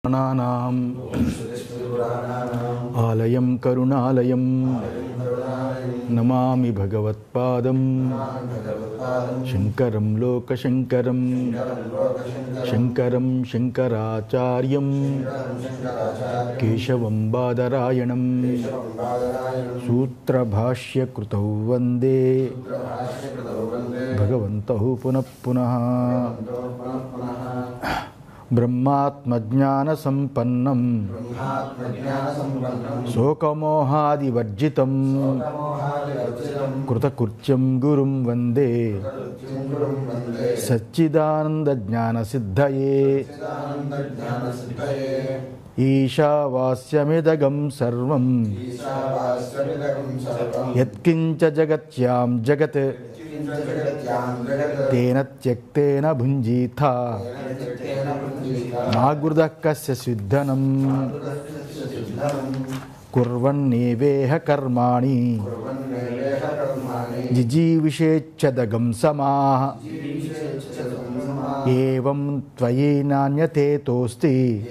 పురాణానాం ఆలయం కరుణాలయం నమామి భగవత్పాదం శంకరం లోకశంకరం శంకరం శంకరాచార్యం కేశవం బాదరాయణం సూత్రభాష్యకృతౌ వందే భగవంతౌ పునః పునః బ్రహ్మాత్మజ్ఞానసంపన్నం శోకమోహాదివర్జితం కృతకృత్యం గురుం వందే సచ్చిదానందజ్ఞానసిద్ధయే ఈశావాస్యమిదగం సర్వం యత్కించ జగత్యాం జగత్ తేన త్యక్తేన భుంజీథ నాగృదః కస్య సిద్ధనం కుర్వన్నేవేహ కర్మాణి జిజీవిషేచ్ఛదగం సమాః ఏవం త్వయి నాణ్యతే తోస్తి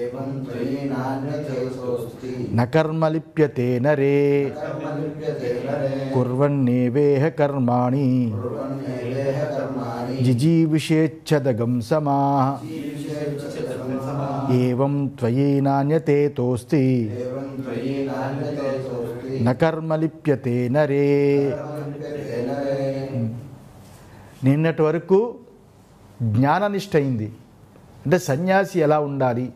న కర్మ లిప్యతే నరే కుర్వన్నేవేహ కర్మాణి జిజీవిషేచ్ఛదగం సమాః ఏవం త్వయి నాణ్యతే తోస్తి న కర్మ లిప్యతే నరే నిన్నటి వరకు జ్ఞాననిష్ట అయింది అంటే సన్యాసి ఎలా ఉండాలి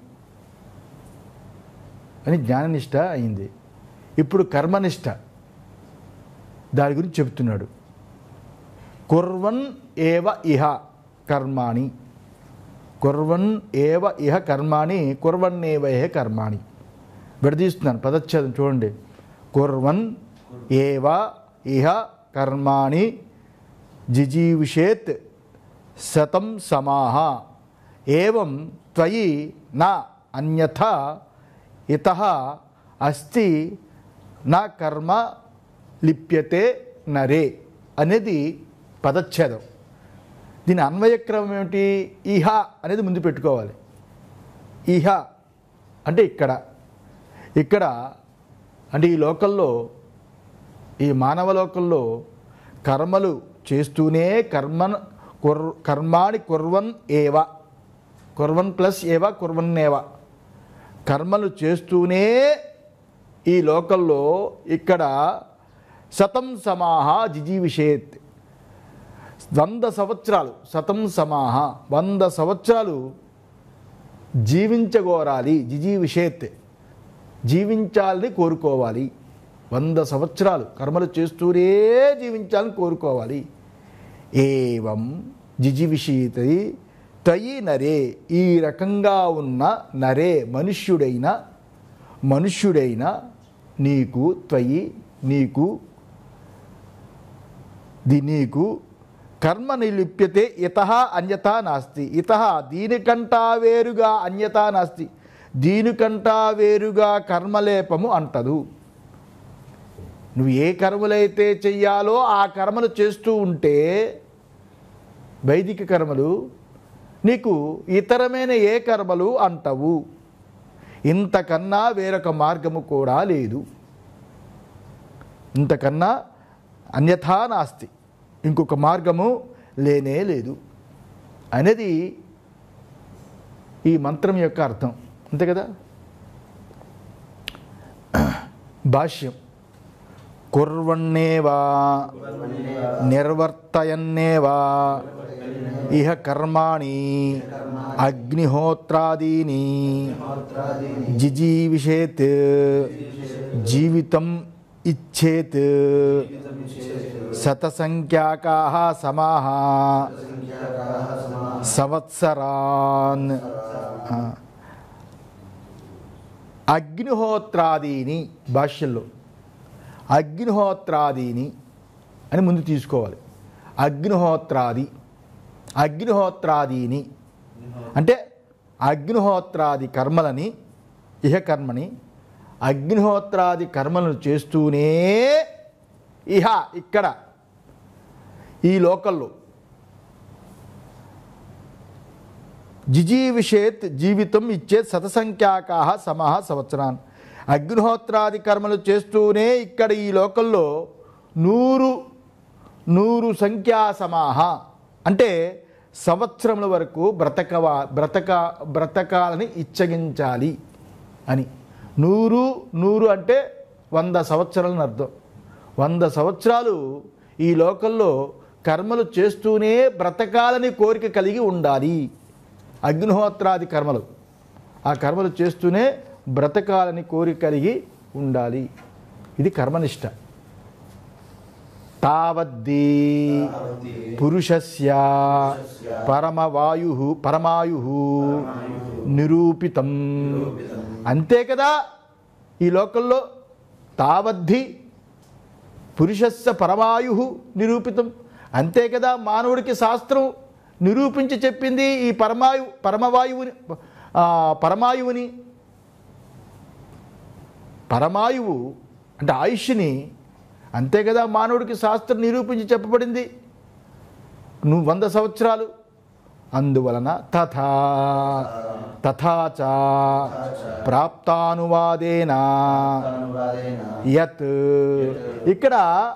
అని జ్ఞాననిష్ట అయింది ఇప్పుడు కర్మనిష్ట దాని గురించి చెప్తున్నాడు కుర్వన్ ఏవ ఇహ కర్మాణి కుర్వన్ ఏవ ఇహ కర్మాణి కుర్వన్నేవ ఇహ కర్మాణి విడదీస్తున్నాను పదచ్ఛేదం చూడండి కుర్వన్ ఏవ ఇహ కర్మాణి జిజీవిషేత్ శతం సమాహ ఏవం త్వయి నా అన్యథ ఇత అస్తి నా కర్మ లిప్యతే నరే అనేది పదచ్ఛేదం దీని అన్వయక్రమం ఏమిటి ఇహ అనేది ముందు పెట్టుకోవాలి ఇహ అంటే ఇక్కడ ఇక్కడ అంటే ఈ లోకల్లో ఈ మానవ లోకంలో కర్మలు చేస్తూనే కర్మ కుర్ కర్మాణి కుర్వన్ ఏవ కుర్వన్ ప్లస్ ఏవ కుర్వన్ ఏవ కర్మలు చేస్తూనే ఈ లోకల్లో ఇక్కడ శతం సమాహ జిజీవిషేత్ వంద సంవత్సరాలు శతం సమాహ వంద సంవత్సరాలు జీవించగోరాలి జిజీవిషేత్ జీవించాలని కోరుకోవాలి వంద సంవత్సరాలు కర్మలు చేస్తూనే జీవించాలని కోరుకోవాలి ఏవం జిజివిషీత తయి నరే ఈ రకంగా ఉన్న నరే మనుష్యుడైన మనుష్యుడైన నీకు త్వయి నీకు ది నీకు కర్మ నిలిప్యతే ఇత అన్యత నాస్తి ఇత దీనికంటా వేరుగా అన్యత నాస్తి దీనికంటా వేరుగా కర్మలేపము అంటదు నువ్వు ఏ కర్మలైతే చెయ్యాలో ఆ కర్మలు చేస్తూ ఉంటే వైదిక కర్మలు నీకు ఇతరమైన ఏ కర్మలు అంటవు ఇంతకన్నా వేరొక మార్గము కూడా లేదు ఇంతకన్నా అన్యథా నాస్తి ఇంకొక మార్గము లేనే లేదు అనేది ఈ మంత్రం యొక్క అర్థం అంతే కదా భాష్యం కుర్వన్నేవా నిర్వర్తయన్నేవా ఇహ కర్మాణి అగ్నిహోత్రాదీని జిజీవిషేత్ జీవితం ఇచ్చేత్ శతసంఖ్యాకా సమాహ సంవత్సరాన్ అగ్నిహోత్రాదీని భాష్యంలో అగ్నిహోత్రాదీని అని ముందు తీసుకోవాలి అగ్నిహోత్రాది అగ్నిహోత్రాదీని అంటే అగ్నిహోత్రాది కర్మలని ఇహ కర్మని అగ్నిహోత్రాది కర్మలను చేస్తూనే ఇహ ఇక్కడ ఈ లోకల్లో జిజీవిషేత్ జీవితం ఇచ్చేత్ శతసంఖ్యాకా సమహ సంవత్సరాన్ అగ్నిహోత్రాది కర్మలు చేస్తూనే ఇక్కడ ఈ లోకంలో నూరు నూరు సంఖ్యా సమాహ అంటే సంవత్సరముల వరకు బ్రతకవా బ్రతక బ్రతకాలని ఇచ్చగించాలి అని నూరు నూరు అంటే వంద సంవత్సరాలని అర్థం వంద సంవత్సరాలు ఈ లోకంలో కర్మలు చేస్తూనే బ్రతకాలని కోరిక కలిగి ఉండాలి అగ్నిహోత్రాది కర్మలు ఆ కర్మలు చేస్తూనే బ్రతకాలని కోరిక కలిగి ఉండాలి ఇది కర్మనిష్ట తావద్దీ పురుషస్య పరమవాయు పరమాయు నిరూపితం అంతే కదా ఈ లోకంలో తావద్ధి పురుషస్య పరమాయు నిరూపితం అంతే కదా మానవుడికి శాస్త్రం నిరూపించి చెప్పింది ఈ పరమాయు పరమవాయువుని ఆ, పరమాయువుని పరమాయువు అంటే ఆయుష్ని అంతే కదా మానవుడికి శాస్త్రం నిరూపించి చెప్పబడింది నువ్వు వంద సంవత్సరాలు అందువలన తథా తథాచ ప్రాప్తానువాదేన యత్ ఇక్కడ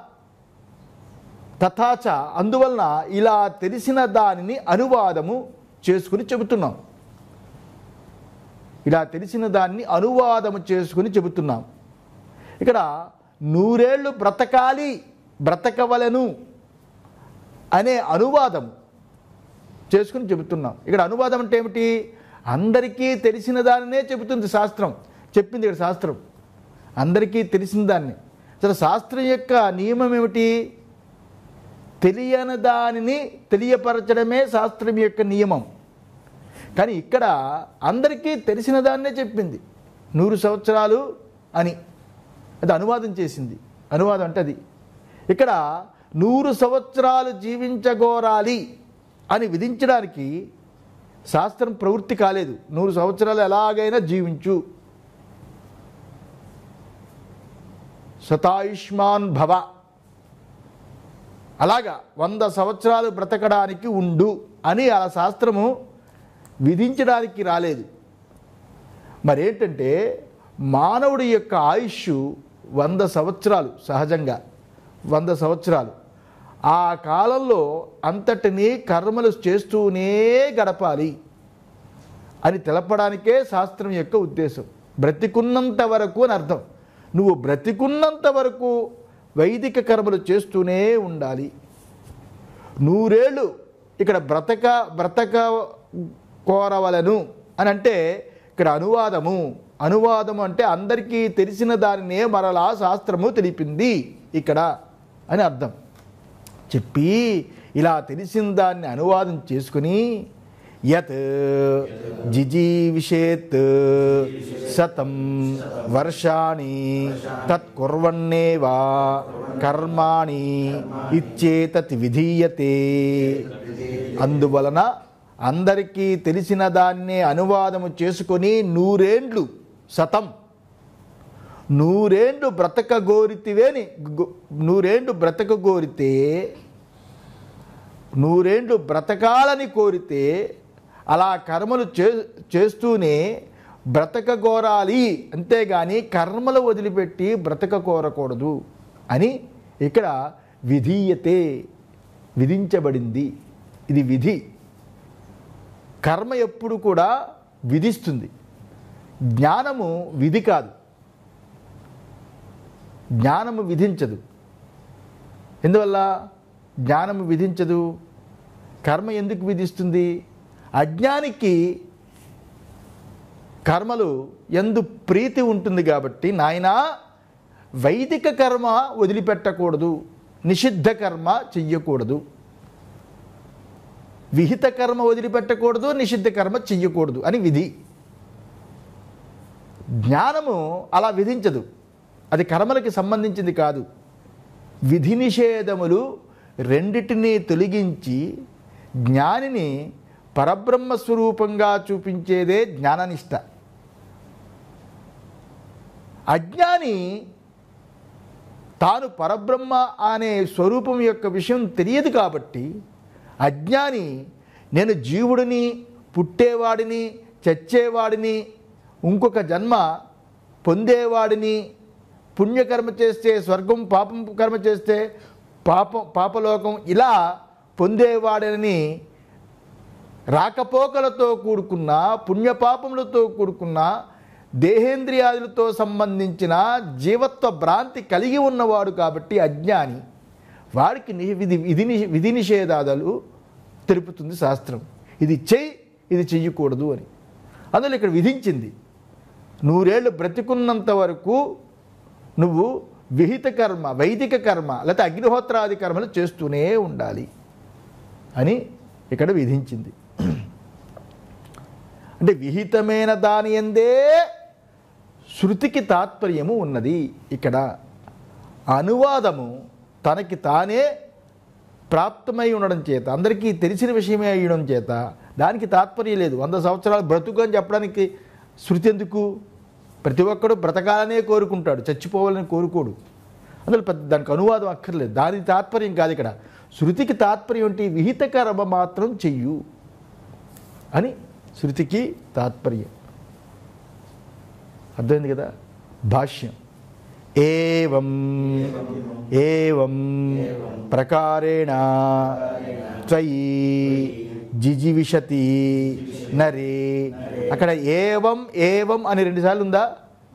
తథాచ అందువలన ఇలా తెలిసిన దానిని అనువాదము చేసుకుని చెబుతున్నాం ఇలా తెలిసిన దాన్ని అనువాదము చేసుకుని చెబుతున్నాం ఇక్కడ నూరేళ్ళు బ్రతకాలి బ్రతకవలను అనే అనువాదం చేసుకుని చెబుతున్నాం ఇక్కడ అనువాదం అంటే ఏమిటి అందరికీ తెలిసిన దానినే చెబుతుంది శాస్త్రం చెప్పింది ఇక్కడ శాస్త్రం అందరికీ తెలిసిన దాన్ని అసలు శాస్త్రం యొక్క నియమం ఏమిటి తెలియని దానిని తెలియపరచడమే శాస్త్రం యొక్క నియమం కానీ ఇక్కడ అందరికీ తెలిసిన దాన్నే చెప్పింది నూరు సంవత్సరాలు అని అది అనువాదం చేసింది అనువాదం అంటే అది ఇక్కడ నూరు సంవత్సరాలు జీవించగోరాలి అని విధించడానికి శాస్త్రం ప్రవృత్తి కాలేదు నూరు సంవత్సరాలు ఎలాగైనా జీవించు శతాయుష్మాన్ భవ అలాగా వంద సంవత్సరాలు బ్రతకడానికి ఉండు అని ఆ శాస్త్రము విధించడానికి రాలేదు మరేంటంటే మానవుడి యొక్క ఆయుష్ వంద సంవత్సరాలు సహజంగా వంద సంవత్సరాలు ఆ కాలంలో అంతటినీ కర్మలు చేస్తూనే గడపాలి అని తెలపడానికే శాస్త్రం యొక్క ఉద్దేశం బ్రతికున్నంత వరకు అని అర్థం నువ్వు బ్రతికున్నంత వరకు వైదిక కర్మలు చేస్తూనే ఉండాలి నూరేళ్ళు ఇక్కడ బ్రతక బ్రతక కోరవలను అని అంటే ఇక్కడ అనువాదము అనువాదము అంటే అందరికీ తెలిసిన దానినే మరలా శాస్త్రము తెలిపింది ఇక్కడ అని అర్థం చెప్పి ఇలా తెలిసిన దాన్ని అనువాదం చేసుకుని యత్ జిజీవిషేత్ శతం వర్షాణి తత్కుర్వన్నేవా కర్మాణి ఇచ్చేతత్ విధీయతే అందువలన అందరికీ తెలిసిన దాన్నే అనువాదము చేసుకొని నూరేండ్లు శతం నూరేండ్లు బ్రతక గోరితివేని గో- నూరేండ్లు బ్రతక గోరితే నూరేండ్లు బ్రతకాలని కోరితే అలా కర్మలు చే చేస్తూనే బ్రతక కోరాలి అంతేగాని కర్మలు వదిలిపెట్టి బ్రతక కోరకూడదు అని ఇక్కడ విధీయతే విధించబడింది ఇది విధి కర్మ ఎప్పుడు కూడా విధిస్తుంది జ్ఞానము విధి కాదు జ్ఞానము విధించదు ఎందువల్ల జ్ఞానము విధించదు కర్మ ఎందుకు విధిస్తుంది అజ్ఞానికి కర్మలు ఎందు ప్రీతి ఉంటుంది కాబట్టి నాయనా వైదిక కర్మ వదిలిపెట్టకూడదు నిషిద్ధ కర్మ చెయ్యకూడదు విహిత కర్మ వదిలిపెట్టకూడదు నిషిద్ధ కర్మ చెయ్యకూడదు అని విధి జ్ఞానము అలా విధించదు అది కర్మలకి సంబంధించింది కాదు విధి నిషేధములు రెండిటినీ తొలగించి జ్ఞానిని పరబ్రహ్మ స్వరూపంగా చూపించేదే జ్ఞాననిష్ట అజ్ఞాని తాను పరబ్రహ్మ అనే స్వరూపం యొక్క విషయం తెలియదు కాబట్టి అజ్ఞాని నేను జీవుడిని పుట్టేవాడిని చచ్చేవాడిని ఇంకొక జన్మ పొందేవాడిని పుణ్యకర్మ చేస్తే స్వర్గం పాపం కర్మ చేస్తే పాపం పాపలోకం ఇలా పొందేవాడని రాకపోకలతో కూడుకున్న పుణ్యపాపములతో కూడుకున్న దేహేంద్రియాదులతో సంబంధించిన జీవత్వ భ్రాంతి కలిగి ఉన్నవాడు కాబట్టి అజ్ఞాని వాడికి ని- విధి విధి నిషే- విధి నిషేధాలు తెలుపుతుంది శాస్త్రం ఇది చెయ్యి ఇది చెయ్యకూడదు అని అందులో ఇక్కడ విధించింది నూరేళ్ళు బ్రతికున్నంత వరకు నువ్వు విహిత కర్మ వైదిక కర్మ లేకపోతే అగ్నిహోత్రాది కర్మలు చేస్తూనే ఉండాలి అని ఇక్కడ విధించింది అంటే విహితమైన దాని ఎందే శృతికి తాత్పర్యము ఉన్నది ఇక్కడ అనువాదము తనకి తానే ప్రాప్తమై ఉండడం చేత అందరికీ తెలిసిన విషయమే అయ్యడం చేత దానికి తాత్పర్యం లేదు వంద సంవత్సరాలు బ్రతుకు అని చెప్పడానికి శృతి ఎందుకు ప్రతి ఒక్కడు బ్రతకాలనే కోరుకుంటాడు చచ్చిపోవాలని కోరుకోడు అందులో పెద్ద దానికి అనువాదం అక్కర్లేదు దాని తాత్పర్యం కాదు ఇక్కడ శృతికి తాత్పర్యం ఏంటి విహిత కర్మ మాత్రం చెయ్యు అని శృతికి తాత్పర్యం అర్థమైంది కదా భాష్యం ఏవం ఏవం ప్రకారేణ త్వయి జిజివిషతి నరే అక్కడ ఏవం ఏవం అని రెండుసార్లు ఉందా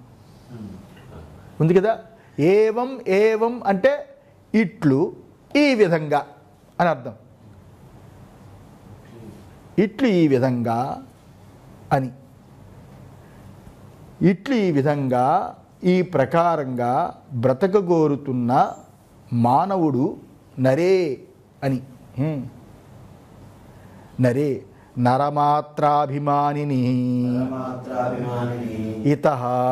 ఉంది కదా ఏవం ఏవం అంటే ఇట్లు ఈ విధంగా అని అర్థం ఇట్లు ఈ విధంగా అని ఇట్లు ఈ విధంగా ఈ ప్రకారంగా బ్రతకగోరుతున్న మానవుడు నరే అని హ్మ్. నరే నరమాత్రాభిమానిని ఇత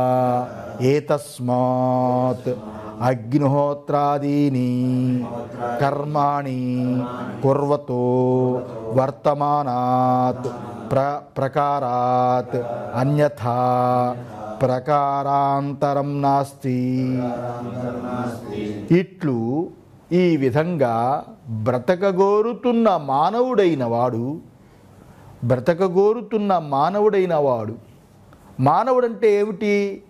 ఏతస్మాత్ అగ్నిహోత్రాదీని కర్మాణి కుర్వతో వర్తమానాత్ ప్ర ప్రకారాత్ అన్యథా ప్రకారాంతరం నాస్తి ఇట్లు ఈ విధంగా బ్రతకగోరుతున్న మానవుడైన వాడు బ్రతకగోరుతున్న మానవుడైన వాడు మానవుడంటే ఏమిటి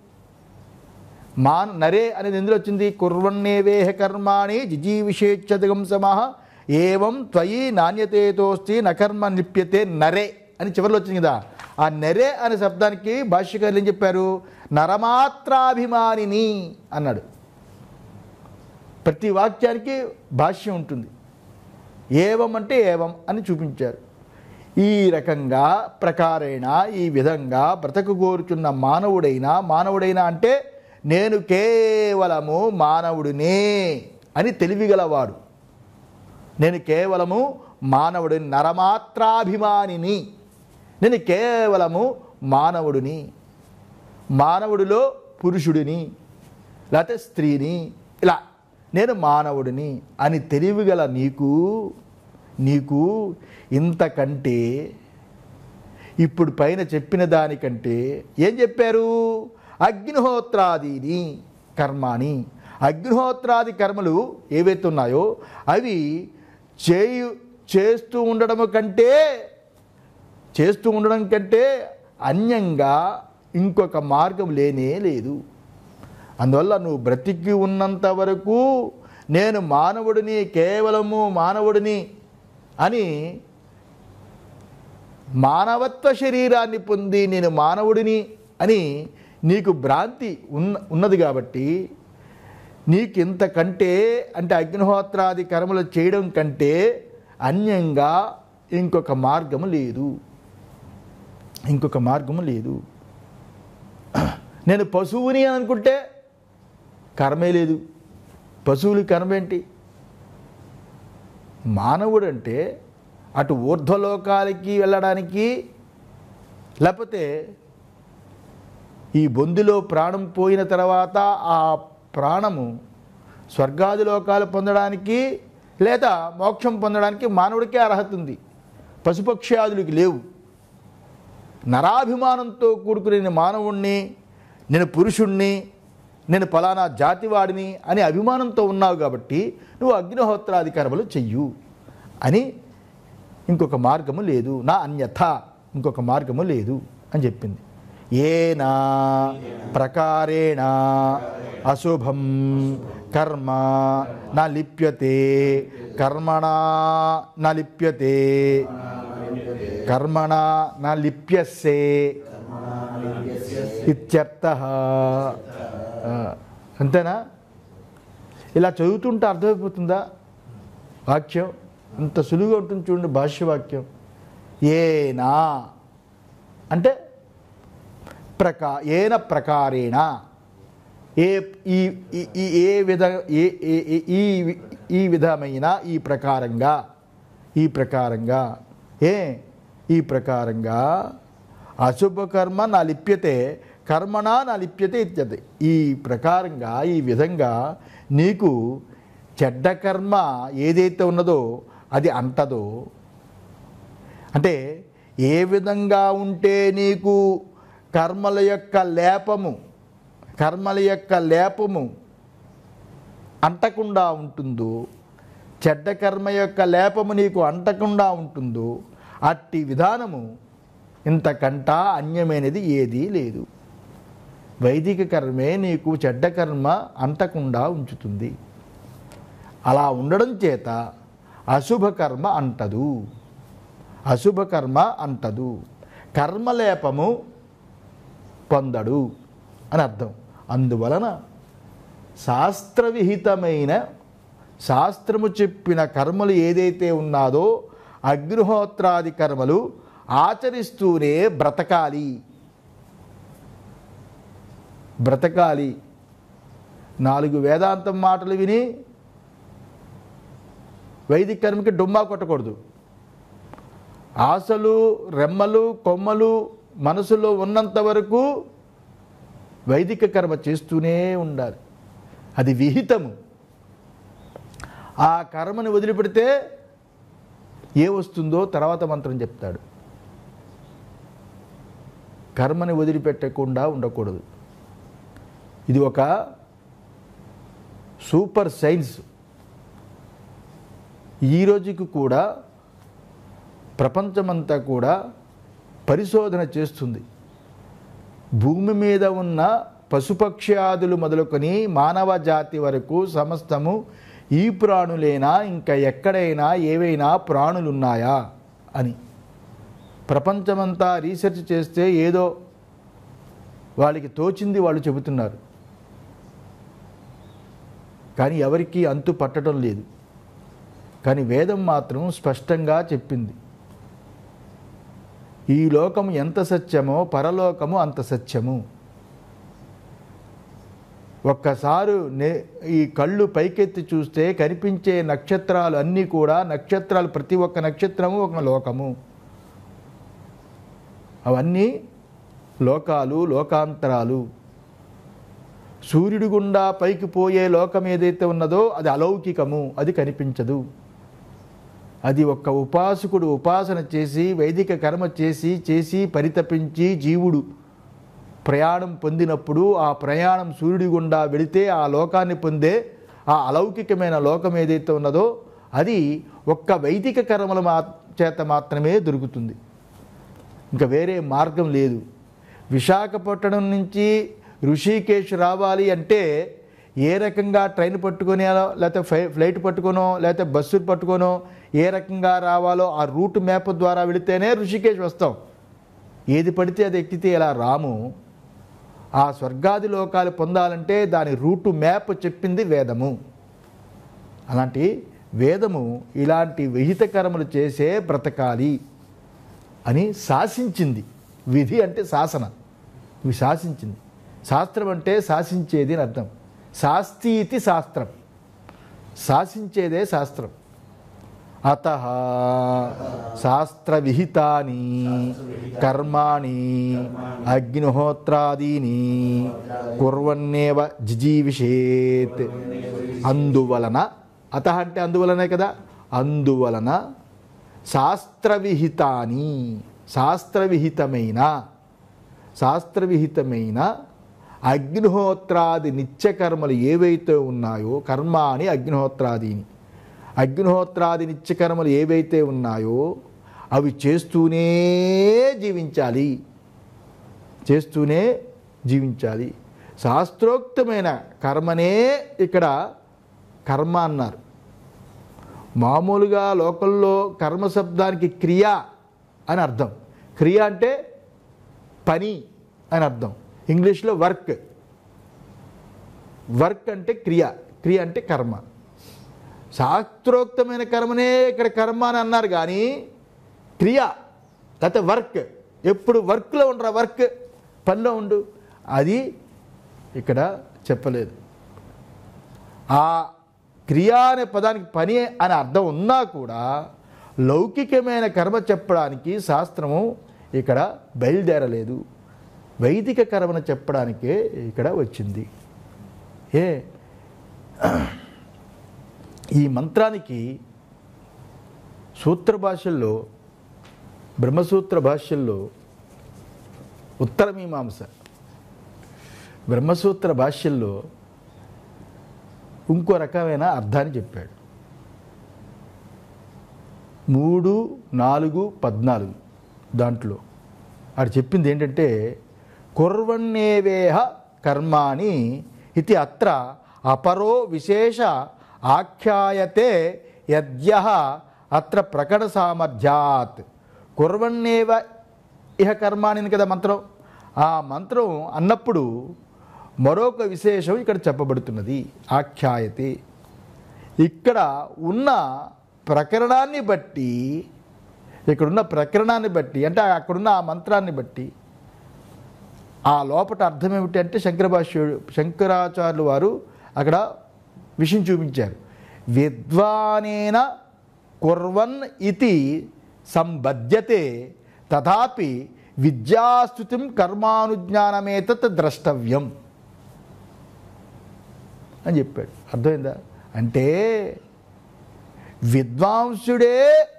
మా నరే అనేది ఎందులో వచ్చింది కుర్వన్నేవేహ కర్మాణి జిజీవిషేచ్చదగం సమః ఏవం త్వయి నాణ్యతేతోస్తి నకర్మ లిప్యతే నరే అని చివరిలో వచ్చింది కదా ఆ నరే అనే శబ్దానికి భాష్యకారులు ఏం చెప్పారు నరమాత్రాభిమానిని అన్నాడు ప్రతి వాక్యానికి భాష్యం ఉంటుంది ఏవం అంటే ఏవం అని చూపించారు ఈ రకంగా ప్రకారేణ ఈ విధంగా బ్రతకు కోరుచున్న మానవుడైనా మానవుడైనా అంటే నేను కేవలము మానవుడినే అని తెలివిగలవాడు నేను కేవలము మానవుడిని నరమాత్రాభిమానిని నేను కేవలము మానవుడిని మానవుడిలో పురుషుడిని లేకపోతే స్త్రీని ఇలా నేను మానవుడిని అని తెలివిగల నీకు నీకు ఇంతకంటే ఇప్పుడు పైన చెప్పిన దానికంటే ఏం చెప్పారు అగ్నిహోత్రాదిని కర్మాని అగ్నిహోత్రాది కర్మలు ఏవైతే ఉన్నాయో అవి చేయు చేస్తూ ఉండడము కంటే చేస్తూ ఉండడం కంటే అన్యంగా ఇంకొక మార్గం లేనే లేదు అందువల్ల నువ్వు బ్రతికి ఉన్నంత వరకు నేను మానవుడిని కేవలము మానవుడిని అని మానవత్వ శరీరాన్ని పొంది నేను మానవుడిని అని నీకు భ్రాంతి ఉన్న ఉన్నది కాబట్టి నీకు ఇంతకంటే అంటే అగ్నిహోత్రాది కర్మలు చేయడం కంటే అన్యంగా ఇంకొక మార్గము లేదు ఇంకొక మార్గము లేదు నేను పశువుని అని అనుకుంటే కర్మే లేదు పశువులు కర్మ ఏంటి మానవుడు అంటే అటు ఊర్ధ్వలోకాలకి వెళ్ళడానికి లేకపోతే ఈ బొందులో ప్రాణం పోయిన తర్వాత ఆ ప్రాణము స్వర్గాది లోకాలు పొందడానికి లేదా మోక్షం పొందడానికి మానవుడికే అర్హత ఉంది పశుపక్ష్యాదులకి లేవు నరాభిమానంతో కూడుకుని నేను మానవుణ్ణి నేను పురుషుణ్ణి నేను ఫలానా జాతివాడిని అని అభిమానంతో ఉన్నావు కాబట్టి నువ్వు అగ్నిహోత్రాది కర్మలు చెయ్యు అని ఇంకొక మార్గము లేదు నా అన్యథ ఇంకొక మార్గము లేదు అని చెప్పింది ఏనా ప్రకారేణ అశుభం కర్మ నా లిప్యతే కర్మణా నా లిప్యతే కర్మణ నా లిప్యస్సే ఇత్యర్థ ఆ, అంతేనా ఇలా చదువుతుంటే అర్థమైపోతుందా వాక్యం అంత సులువుగా ఉంటుంది చూడండి భాష్యవాక్యం ఏనా అంటే ప్రకా ఏన ప్రకారేణ ఏ ఈ ఈ- ఈ ఏ విధ ఏ ఏ- ఏ- ఈ వి- ఈ విధమైన ఈ ప్రకారంగా ఈ ప్రకారంగా ఏ ఈ ప్రకారంగా అశుభకర్మ నా లిప్యతే కర్మణ నా లిప్యతే ఇత్యతే ఈ ప్రకారంగా ఈ విధంగా నీకు చెడ్డ కర్మ ఏదైతే ఉన్నదో అది అంటదో అంటే ఏ విధంగా ఉంటే నీకు కర్మల యొక్క లేపము కర్మల యొక్క లేపము అంటకుండా ఉంటుందో చెడ్డ కర్మ యొక్క లేపము నీకు అంటకుండా ఉంటుందో అట్టి విధానము ఇంతకంట అన్యమైనది ఏదీ లేదు వైదిక కర్మే నీకు చెడ్డ కర్మ అంటకుండా ఉంచుతుంది అలా ఉండడం చేత అశుభ కర్మ అంటదు అశుభ కర్మ అంటదు కర్మలేపము పొందడు అని అర్థం అందువలన శాస్త్రవిహితమైన శాస్త్రము చెప్పిన కర్మలు ఏదైతే ఉన్నాదో అగ్నిహోత్రాది కర్మలు ఆచరిస్తూనే బ్రతకాలి బ్రతకాలి నాలుగు వేదాంతం మాటలు విని వైదిక కర్మకి డుమ్మా కొట్టకూడదు ఆశలు రెమ్మలు కొమ్మలు మనసులో ఉన్నంత వరకు వైదిక కర్మ చేస్తూనే ఉండాలి అది విహితము ఆ కర్మని వదిలిపెడితే ఏ వస్తుందో తర్వాత మంత్రం చెప్తాడు కర్మని వదిలిపెట్టకుండా ఉండకూడదు ఇది ఒక సూపర్ సైన్స్ ఈ రోజుకి కూడా ప్రపంచమంతా కూడా పరిశోధన చేస్తుంది భూమి మీద ఉన్న పశుపక్ష్యాదులు మొదలుకొని మానవ జాతి వరకు సమస్తము ఈ ప్రాణులేనా ఇంకా ఎక్కడైనా ఏవైనా ప్రాణులున్నాయా అని ప్రపంచమంతా రీసెర్చ్ చేస్తే ఏదో వాళ్ళకి తోచింది వాళ్ళు చెబుతున్నారు కానీ ఎవరికీ అంతు పట్టడం లేదు కానీ వేదం మాత్రం స్పష్టంగా చెప్పింది ఈ లోకము ఎంత సత్యమో పరలోకము అంత సత్యము ఒక్కసారి నే ఈ కళ్ళు పైకెత్తి చూస్తే కనిపించే నక్షత్రాలు అన్నీ కూడా నక్షత్రాలు ప్రతి ఒక్క నక్షత్రము ఒక లోకము అవన్నీ లోకాలు లోకాంతరాలు సూర్యుడి గుండా పైకి పోయే లోకం ఏదైతే ఉన్నదో అది అలౌకికము అది కనిపించదు అది ఒక్క ఉపాసకుడు ఉపాసన చేసి వైదిక కర్మ చేసి చేసి పరితపించి జీవుడు ప్రయాణం పొందినప్పుడు ఆ ప్రయాణం సూర్యుడి గుండా వెళితే ఆ లోకాన్ని పొందే ఆ అలౌకికమైన లోకం ఏదైతే ఉన్నదో అది ఒక్క వైదిక కర్మల మా చేత మాత్రమే దొరుకుతుంది ఇంకా వేరే మార్గం లేదు విశాఖపట్నం నుంచి ఋషికేశ్ రావాలి అంటే ఏ రకంగా ట్రైన్ పట్టుకొని లేకపోతే ఫ్లై ఫ్లైట్ పట్టుకొనో లేకపోతే బస్సు పట్టుకొనో ఏ రకంగా రావాలో ఆ రూట్ మ్యాప్ ద్వారా వెళితేనే ఋషికేశ్ వస్తాం ఏది పడితే అది ఎక్కితే ఇలా రాము ఆ స్వర్గాది లోకాలు పొందాలంటే దాని రూటు మ్యాప్ చెప్పింది వేదము అలాంటి వేదము ఇలాంటి విహిత కర్మలు చేసే బ్రతకాలి అని శాసించింది విధి అంటే శాసన ఇవి శాసించింది శాస్త్రం అంటే శాసించేది అని అర్థం శాస్తి శాస్త్రం శాసించేదే శాస్త్రం అత శాస్త్రవిహితాని కర్మాణి అగ్నిహోత్రాదీని కుర్వన్నేవ జిజీవిషేత్ అందువలన అత అంటే అందువలనే కదా అందువలన శాస్త్రవిహితాని శాస్త్రవిహితమైన శాస్త్రవిహితమైన అగ్నిహోత్రాది నిత్యకర్మలు ఏవైతే ఉన్నాయో కర్మాని అగ్నిహోత్రాదీని అగ్నిహోత్రాది నిత్యకర్మలు ఏవైతే ఉన్నాయో అవి చేస్తూనే జీవించాలి చేస్తూనే జీవించాలి శాస్త్రోక్తమైన కర్మనే ఇక్కడ కర్మ అన్నారు మామూలుగా లోకల్లో కర్మ శబ్దానికి క్రియ అని అర్థం క్రియ అంటే పని అని అర్థం ఇంగ్లీష్లో వర్క్ వర్క్ అంటే క్రియ క్రియ అంటే కర్మ శాస్త్రోక్తమైన కర్మనే ఇక్కడ కర్మ అని అన్నారు కానీ క్రియ లేకపోతే వర్క్ ఎప్పుడు వర్క్లో ఉండరా వర్క్ పనిలో ఉండు అది ఇక్కడ చెప్పలేదు ఆ క్రియ అనే పదానికి పని అనే అర్థం ఉన్నా కూడా లౌకికమైన కర్మ చెప్పడానికి శాస్త్రము ఇక్కడ బయలుదేరలేదు వైదిక కర్మను చెప్పడానికే ఇక్కడ వచ్చింది ఏ ఈ మంత్రానికి సూత్ర భాషల్లో బ్రహ్మసూత్ర భాష్యంలో ఉత్తరమీమాంస బ్రహ్మసూత్ర భాష్యంలో ఇంకో రకమైన అర్థాన్ని చెప్పాడు మూడు నాలుగు పద్నాలుగు దాంట్లో ఆడు చెప్పింది ఏంటంటే కుర్వన్నేవేహ కర్మాణి ఇది అత్ర అపరో విశేష ఆఖ్యాయతే యద్య అత్ర ప్రకట సామర్థ్యాత్ కుర్వన్నేవ ఇహ కర్మాణిని కదా మంత్రం ఆ మంత్రం అన్నప్పుడు మరొక విశేషం ఇక్కడ చెప్పబడుతున్నది ఆఖ్యాయతే ఇక్కడ ఉన్న ప్రకరణాన్ని బట్టి ఇక్కడున్న ప్రకరణాన్ని బట్టి అంటే అక్కడున్న ఆ మంత్రాన్ని బట్టి ఆ లోపట అర్థం ఏమిటి అంటే శంకర భాష్యుడు శంకరాచార్యులు వారు అక్కడ విషయం చూపించారు విద్వానేన కుర్వన్ ఇది సంబధ్యతే తథాపి విద్యాస్థుతిం కర్మానుజ్ఞానమేతత్ ద్రష్టవ్యం అని చెప్పాడు అర్థమైందా అంటే విద్వాంసుడే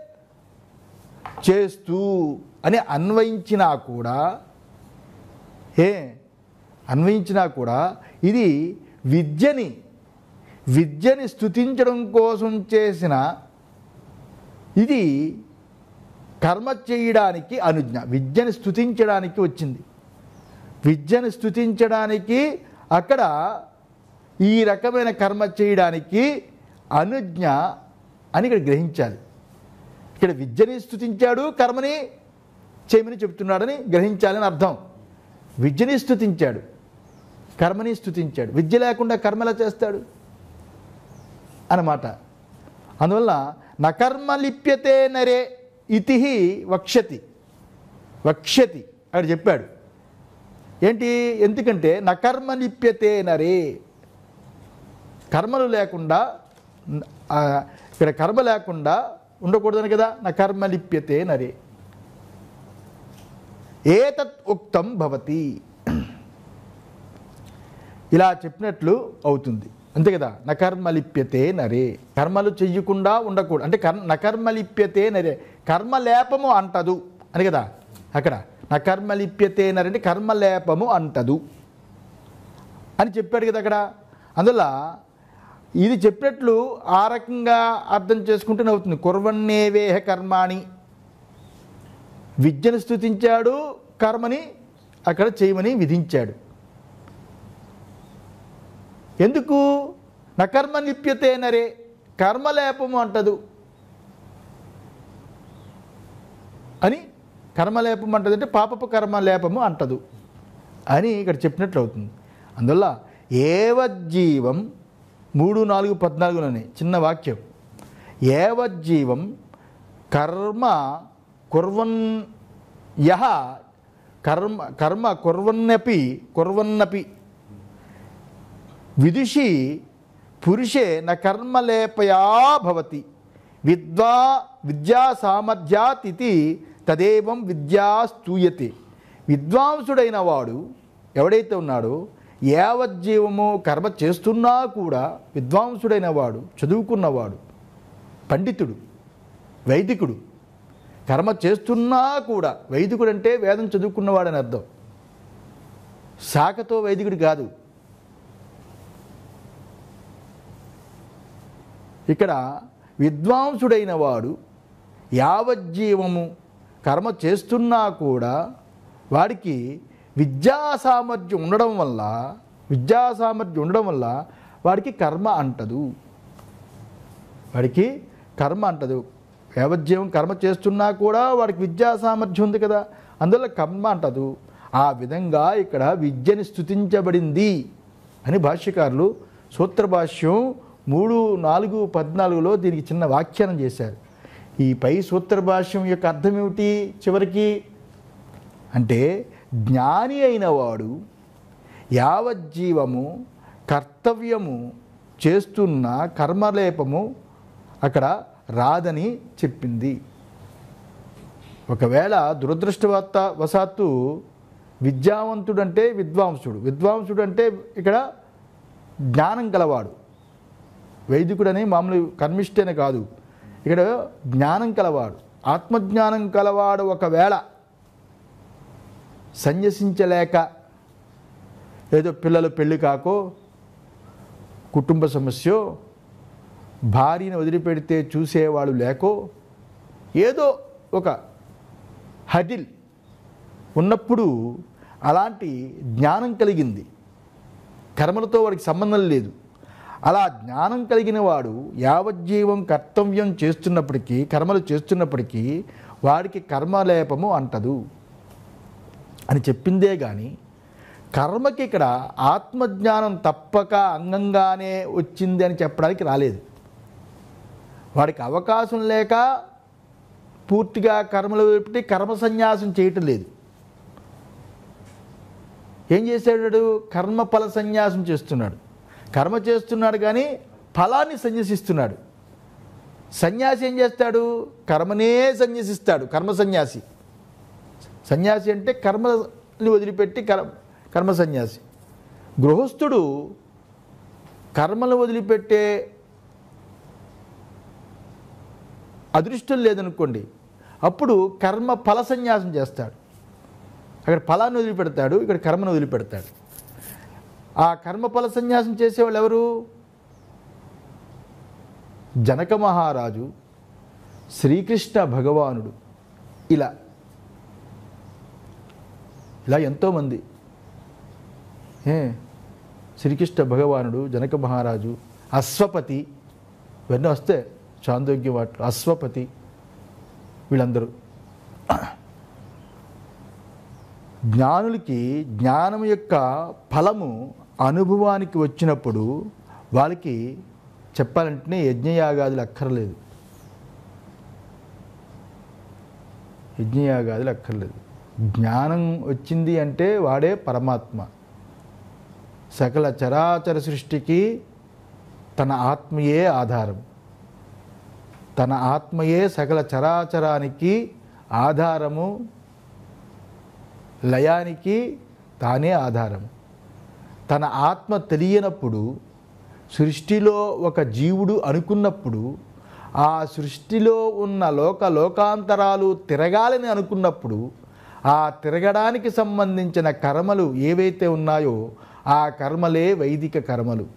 చేస్తూ అని అన్వయించినా కూడా ఏ అన్వయించినా కూడా ఇది విద్యని విద్యని స్థుతించడం కోసం చేసిన ఇది కర్మ చేయడానికి అనుజ్ఞ విద్యని స్థుతించడానికి వచ్చింది విద్యను స్థుతించడానికి అక్కడ ఈ రకమైన కర్మ చేయడానికి అనుజ్ఞ అని ఇక్కడ గ్రహించాలి ఇక్కడ విద్యని స్థుతించాడు కర్మని చేయమని చెప్తున్నాడని గ్రహించాలని అర్థం విద్యని స్థుతించాడు కర్మని స్థుతించాడు విద్య లేకుండా కర్మ ఎలా చేస్తాడు అన్నమాట అందువల్ల నకర్మ లిప్యతే నరే ఇతి వక్ష్యతి వక్ష్యతి అక్కడ చెప్పాడు ఏంటి ఎందుకంటే నకర్మ లిప్యతే నరే కర్మలు లేకుండా ఆ, ఇక్కడ కర్మ లేకుండా ఉండకూడదని కదా నా కర్మ లిప్యతే నరే ఏతత్ ఉక్తం భవతి ఇలా చెప్పినట్లు అవుతుంది అంతే కదా నకర్మ లిప్యతే నరే కర్మలు చెయ్యకుండా ఉండకూడదు అంటే కర్మ నకర్మ లిప్యతే నరే కర్మ లేపము అంటదు అని కదా అక్కడ నకర్మ లిప్యతే నరే అంటే కర్మ లేపము అంటదు అని చెప్పాడు కదా అక్కడ అందువల్ల ఇది చెప్పినట్లు ఆ రకంగా అర్థం చేసుకుంటూనే అవుతుంది కుర్వన్నేవేహ కర్మాణి విద్యను స్థుతించాడు కర్మని అక్కడ చేయమని విధించాడు ఎందుకు నకర్మ లిప్యతే నరే కర్మలేపము అంటదు అని కర్మలేపం అంటది అంటే పాపపు కర్మ లేపము అంటదు అని ఇక్కడ చెప్పినట్లు అవుతుంది అందువల్ల ఏవజ్జీవం మూడు నాలుగు పద్నాలుగులోనే చిన్న వాక్యం ఏవజ్జీవం కర్మ కుర్వన్ యహ కర్మ కర్మ కుర్వన్నపి కుర్వన్నపి విదుషి పురుషే న కర్మలేపయా భవతి విద్వా విద్యా సామర్థ్యాత్ ఇది తదేవం విద్యా స్తూయతే విద్వాంసుడైన వాడు ఎవడైతే ఉన్నాడో యావజ్జీవము కర్మ చేస్తున్నా కూడా విద్వాంసుడైన వాడు చదువుకున్నవాడు పండితుడు వైదికుడు కర్మ చేస్తున్నా కూడా వైదికుడు అంటే వేదం చదువుకున్నవాడని అర్థం శాఖతో వైదికుడు కాదు ఇక్కడ విద్వాంసుడైన వాడు యావజ్జీవము కర్మ చేస్తున్నా కూడా వాడికి విద్యా సామర్థ్యం ఉండడం వల్ల విద్యా సామర్థ్యం ఉండడం వల్ల వాడికి కర్మ అంటదు వాడికి కర్మ అంటదు యావజ్జీవం కర్మ చేస్తున్నా కూడా వాడికి విద్యా సామర్థ్యం ఉంది కదా అందువల్ల కర్మ అంటదు ఆ విధంగా ఇక్కడ విద్యని స్థుతించబడింది అని భాష్యకారులు సూత్ర భాష్యం మూడు నాలుగు పద్నాలుగులో దీనికి చిన్న వ్యాఖ్యానం చేశారు ఈ పై సూత్ర భాష్యం యొక్క అర్థం ఏమిటి చివరికి అంటే జ్ఞాని అయిన వాడు యావజ్జీవము కర్తవ్యము చేస్తున్న కర్మలేపము అక్కడ రాదని చెప్పింది ఒకవేళ దురదృష్టవత్త వశాత్తు విద్యావంతుడంటే విద్వాంసుడు విద్వాంసుడు అంటే ఇక్కడ జ్ఞానం గలవాడు వైదికుడని మామూలు కర్మిష్ఠనే కాదు ఇక్కడ జ్ఞానం కలవాడు ఆత్మజ్ఞానం కలవాడు ఒకవేళ సన్యసించలేక ఏదో పిల్లలు పెళ్లి కాకో కుటుంబ సమస్యో భార్యను వదిలిపెడితే చూసేవాడు లేకో ఏదో ఒక హడిల్ ఉన్నప్పుడు అలాంటి జ్ఞానం కలిగింది కర్మలతో వాడికి సంబంధం లేదు అలా జ్ఞానం కలిగిన వాడు యావజ్జీవం కర్తవ్యం చేస్తున్నప్పటికీ కర్మలు చేస్తున్నప్పటికీ వాడికి కర్మలేపము అంటదు అని చెప్పిందే కానీ కర్మకి ఇక్కడ ఆత్మజ్ఞానం తప్పక అంగంగానే వచ్చింది అని చెప్పడానికి రాలేదు వాడికి అవకాశం లేక పూర్తిగా కర్మలు పెట్టి కర్మ సన్యాసం చేయటం లేదు ఏం చేశాడు కర్మ ఫల సన్యాసం చేస్తున్నాడు కర్మ చేస్తున్నాడు కానీ ఫలాన్ని సన్యసిస్తున్నాడు సన్యాసి ఏం చేస్తాడు కర్మనే సన్యసిస్తాడు కర్మ సన్యాసి సన్యాసి అంటే కర్మని వదిలిపెట్టి కర్మ కర్మ సన్యాసి గృహస్థుడు కర్మలు వదిలిపెట్టే అదృష్టం లేదనుకోండి అప్పుడు కర్మ ఫల సన్యాసం చేస్తాడు అక్కడ ఫలాన్ని వదిలిపెడతాడు ఇక్కడ కర్మను వదిలిపెడతాడు ఆ కర్మ ఫల సన్యాసం చేసేవాళ్ళు ఎవరు జనక మహారాజు శ్రీకృష్ణ భగవానుడు ఇలా ఇలా ఎంతోమంది ఏ శ్రీకృష్ణ భగవానుడు జనక మహారాజు అశ్వపతి ఇవన్నీ వస్తే చాందోగ్య వాటి అశ్వపతి వీళ్ళందరూ జ్ఞానులకి జ్ఞానం యొక్క ఫలము అనుభవానికి వచ్చినప్పుడు వాళ్ళకి చెప్పాలంటే యజ్ఞయాగాదులు అక్కర్లేదు యజ్ఞయాగాదులు అక్కర్లేదు జ్ఞానం వచ్చింది అంటే వాడే పరమాత్మ సకల చరాచర సృష్టికి తన ఆత్మయే ఆధారం తన ఆత్మయే సకల చరాచరానికి ఆధారము లయానికి తానే ఆధారం తన ఆత్మ తెలియనప్పుడు సృష్టిలో ఒక జీవుడు అనుకున్నప్పుడు ఆ సృష్టిలో ఉన్న లోక లోకాంతరాలు తిరగాలని అనుకున్నప్పుడు ఆ తిరగడానికి సంబంధించిన కర్మలు ఏవైతే ఉన్నాయో ఆ కర్మలే వైదిక కర్మలు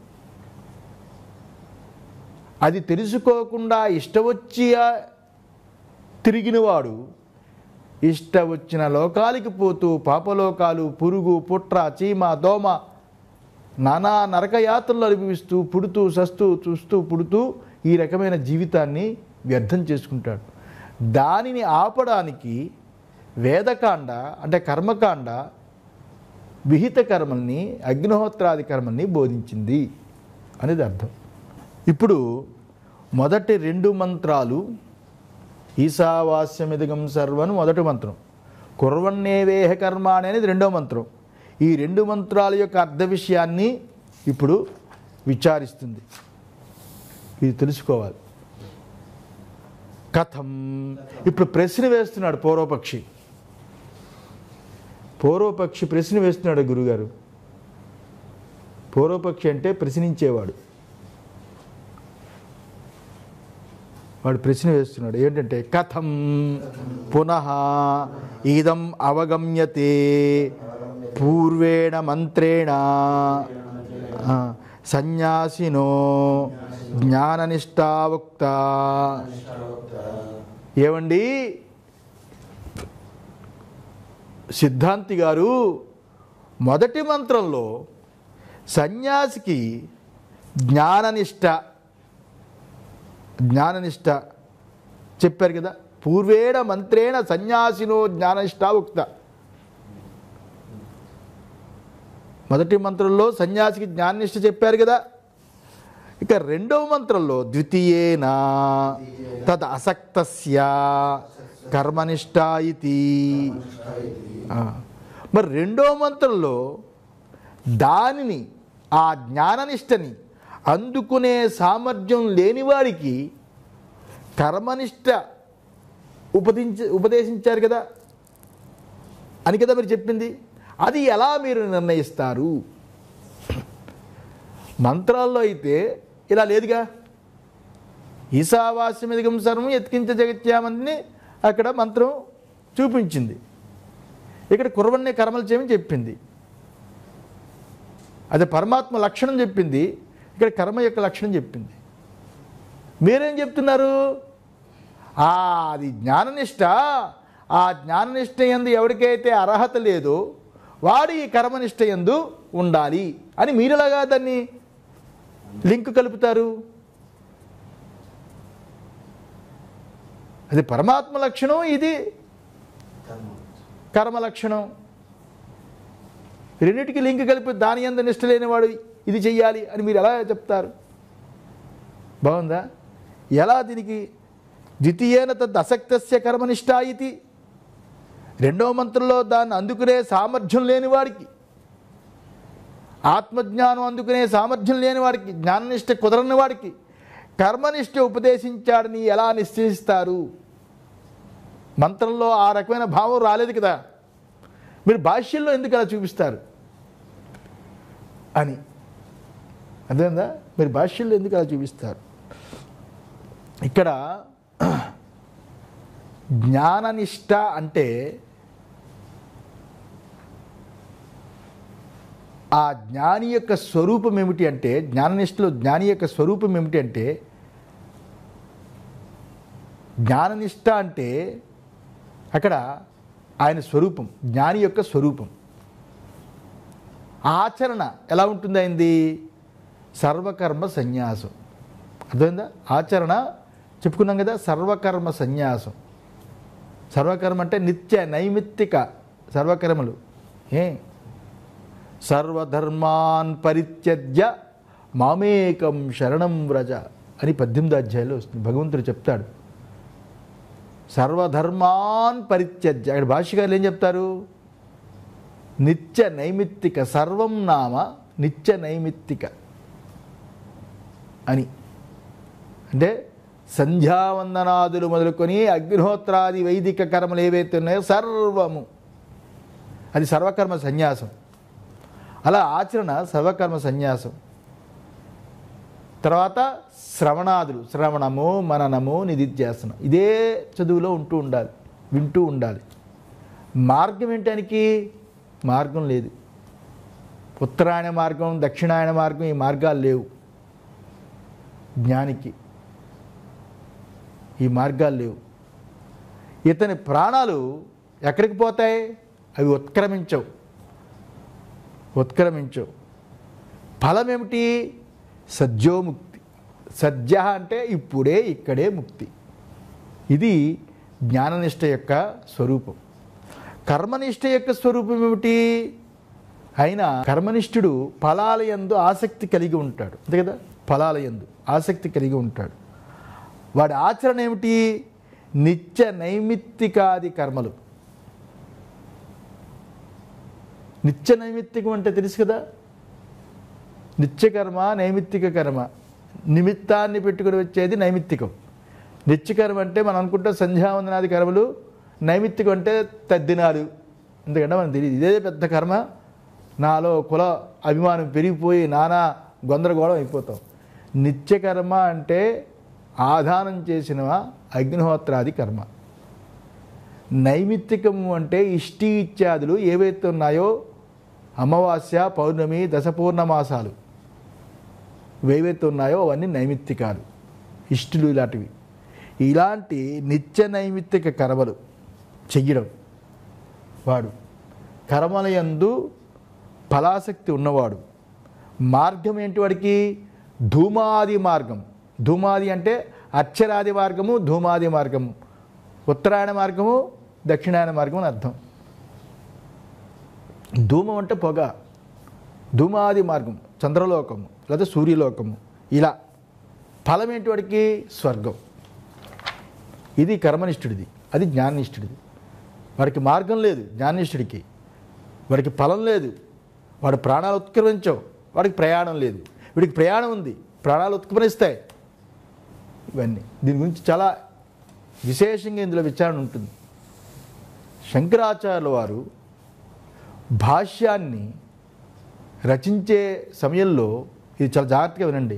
అది తెలుసుకోకుండా ఇష్టవచ్చి తిరిగినవాడు ఇష్ట వచ్చిన లోకాలకి పోతూ పాపలోకాలు పురుగు పుట్ర చీమ దోమ నానా నరకయాత్రలు అనుభవిస్తూ పుడుతూ సస్తూ చూస్తూ పుడుతూ ఈ రకమైన జీవితాన్ని వ్యర్థం చేసుకుంటాడు దానిని ఆపడానికి వేదకాండ అంటే కర్మకాండ విహిత కర్మల్ని అగ్నిహోత్రాది కర్మల్ని బోధించింది అనేది అర్థం ఇప్పుడు మొదటి రెండు మంత్రాలు ఈశావాస్యమిదగం సర్వను మొదటి మంత్రం కుర్వన్నేవేహ కర్మాణి అనేది రెండో మంత్రం ఈ రెండు మంత్రాల యొక్క అర్థ విషయాన్ని ఇప్పుడు విచారిస్తుంది ఇది తెలుసుకోవాలి కథం ఇప్పుడు ప్రశ్న వేస్తున్నాడు పూర్వపక్షి పూర్వపక్షి ప్రశ్న వేస్తున్నాడు గురుగారు పూర్వపక్షి అంటే ప్రశ్నించేవాడు వాడు ప్రశ్న వేస్తున్నాడు ఏంటంటే కథం పునః ఇదం అవగమ్యతే పూర్వేణ మంత్రేణ ఆ, సన్యాసినో జ్ఞాననిష్టావుక్త ఏమండి సిద్ధాంతి గారు మొదటి మంత్రంలో సన్యాసికి జ్ఞాననిష్ట జ్ఞాననిష్ట చెప్పారు కదా పూర్వేణ మంత్రేణ సన్యాసినో జ్ఞాననిష్ట ఉక్త మొదటి మంత్రంలో సన్యాసికి జ్ఞాననిష్ట చెప్పారు కదా ఇక రెండవ మంత్రంలో ద్వితీయేన తద్ అసక్తస్య కర్మనిష్ట ఇది ఆ, మరి రెండవ మంత్రంలో దానిని ఆ జ్ఞాననిష్టని అందుకునే సామర్థ్యం లేనివాడికి కర్మనిష్ట ఉపదించ ఉపదేశించారు కదా అని కదా మీరు చెప్పింది అది ఎలా మీరు నిర్ణయిస్తారు మంత్రాల్లో అయితే ఇలా లేదుగా ఈశావాస్యమిదిగం సర్వం ఎత్కించ జగత్యామని అక్కడ మంత్రం చూపించింది ఇక్కడ కుర్వన్నే కర్మలు చేయమని చెప్పింది అది పరమాత్మ లక్షణం చెప్పింది ఇక్కడ కర్మ యొక్క లక్షణం చెప్పింది మీరేం చెప్తున్నారు ఆ అది జ్ఞాననిష్ట ఆ జ్ఞాననిష్ట ఎందు ఎవరికైతే అర్హత లేదో వాడు ఈ కర్మనిష్ట ఎందు ఉండాలి అని మీరెలాగా దాన్ని లింక్ కలుపుతారు అది పరమాత్మ లక్షణం ఇది కర్మ లక్షణం రెండింటికి లింక్ కలిపి దాని ఎందు నిష్ట లేనివాడు ఇది చెయ్యాలి అని మీరు ఎలా చెప్తారు బాగుందా ఎలా దీనికి ద్వితీయేన తద్ అసక్తస్య కర్మనిష్ట ఇది రెండవ మంత్రంలో దాన్ని అందుకునే సామర్థ్యం లేని వాడికి ఆత్మజ్ఞానం అందుకునే సామర్థ్యం లేని వాడికి జ్ఞాననిష్ట కుదరని వాడికి కర్మనిష్ట ఉపదేశించాడని ఎలా నిశ్చయిస్తారు మంత్రంలో ఆ రకమైన భావం రాలేదు కదా మీరు భాష్యంలో ఎందుకు అలా చూపిస్తారు అని అర్థమైందా మీరు భాష్యంలో ఎందుకు అలా చూపిస్తారు ఇక్కడ జ్ఞాననిష్ట అంటే ఆ జ్ఞాని యొక్క స్వరూపం ఏమిటి అంటే జ్ఞాననిష్టలో జ్ఞాని యొక్క స్వరూపం ఏమిటి అంటే జ్ఞాననిష్ట అంటే అక్కడ ఆయన స్వరూపం జ్ఞాని యొక్క స్వరూపం ఆచరణ ఎలా ఉంటుంది అయింది సర్వకర్మ సన్యాసం అర్థమైందా ఆచరణ చెప్పుకున్నాం కదా సర్వకర్మ సన్యాసం సర్వకర్మ అంటే నిత్య నైమిత్తిక సర్వకర్మలు ఏ సర్వధర్మాన్ పరిత్యజ్య మామేకం శరణం వ్రజ అని పద్దెనిమిది అధ్యాయంలో వస్తుంది భగవంతుడు చెప్తాడు సర్వధర్మాన్ పరిత్యజ్య అక్కడ భాష్యకారులు ఏం చెప్తారు నిత్య నైమిత్తిక సర్వం నామ నిత్య నైమిత్తిక అని అంటే సంధ్యావందనాదులు మొదలుకొని అగ్నిహోత్రాది వైదిక కర్మలు ఏవైతే ఉన్నాయో సర్వము అది సర్వకర్మ సన్యాసం అలా ఆచరణ సర్వకర్మ సన్యాసం తర్వాత శ్రవణాదులు శ్రవణము మననము నిధిధ్యాసనం ఇదే చదువులో ఉంటూ ఉండాలి వింటూ ఉండాలి మార్గం ఏంటానికి మార్గం లేదు ఉత్తరాయణ మార్గం దక్షిణాయన మార్గం ఈ మార్గాలు లేవు జ్ఞానికి ఈ మార్గాలు లేవు ఇతని ప్రాణాలు ఎక్కడికి పోతాయి అవి ఉత్క్రమించవు ఉత్క్రమించవు ఫలం ఏమిటి సద్యోముక్తి సద్య అంటే ఇప్పుడే ఇక్కడే ముక్తి ఇది జ్ఞాననిష్ట యొక్క స్వరూపం కర్మనిష్ట యొక్క స్వరూపం ఏమిటి అయినా కర్మనిష్ఠుడు ఫలాల యందు ఆసక్తి కలిగి ఉంటాడు అంతే కదా ఫలాల యందు ఆసక్తి కలిగి ఉంటాడు వాడి ఆచరణ ఏమిటి నిత్య నైమిత్తికాది కర్మలు నిత్య నైమిత్తికం అంటే తెలుసు కదా నిత్యకర్మ నైమిత్తిక కర్మ నిమిత్తాన్ని పెట్టుకుని వచ్చేది నైమిత్తికం నిత్యకర్మ అంటే మనం అనుకుంటాం సంధ్యావందనాది కర్మలు నైమిత్తికం అంటే తద్దినాలు ఎందుకంటే మనకు తెలియదు ఇదే పెద్ద కర్మ నాలో కుల అభిమానం పెరిగిపోయి నానా గందరగోళం అయిపోతాం నిత్యకర్మ అంటే ఆధానం చేసిన అగ్నిహోత్రాది కర్మ నైమిత్తికము అంటే ఇష్టి ఇత్యాదులు ఏవైతే ఉన్నాయో అమావాస్య పౌర్ణమి దశపూర్ణమాసాలు ఏవైతే ఉన్నాయో అవన్నీ నైమిత్తికాలు ఇష్టులు ఇలాంటివి ఇలాంటి నిత్య నైమిత్తిక కర్మలు చెయ్యడం వాడు కర్మలయందు ఫలాసక్తి ఉన్నవాడు మార్గం ఏంటి వాడికి ధూమాది మార్గం ధూమాది అంటే అక్షరాది మార్గము ధూమాది మార్గము ఉత్తరాయణ మార్గము దక్షిణాయన మార్గం అని అర్థం ధూమం అంటే పొగ ధూమాది మార్గం చంద్రలోకము లేదా సూర్యలోకము ఇలా ఫలం ఏంటి వాడికి స్వర్గం ఇది కర్మనిష్ఠుడిది అది జ్ఞాననిష్ఠుడిది వాడికి మార్గం లేదు జ్ఞాననిష్ఠుడికి వాడికి ఫలం లేదు వాడు ప్రాణాలు ఉత్క్రమించవు వాడికి ప్రయాణం లేదు వీడికి ప్రయాణం ఉంది ప్రాణాలు ఉత్క్రమిస్తాయి ఇవన్నీ దీని గురించి చాలా విశేషంగా ఇందులో విచారణ ఉంటుంది శంకరాచార్యుల వారు భాష్యాన్ని రచించే సమయంలో ఇది చాలా జాగ్రత్తగా వినండి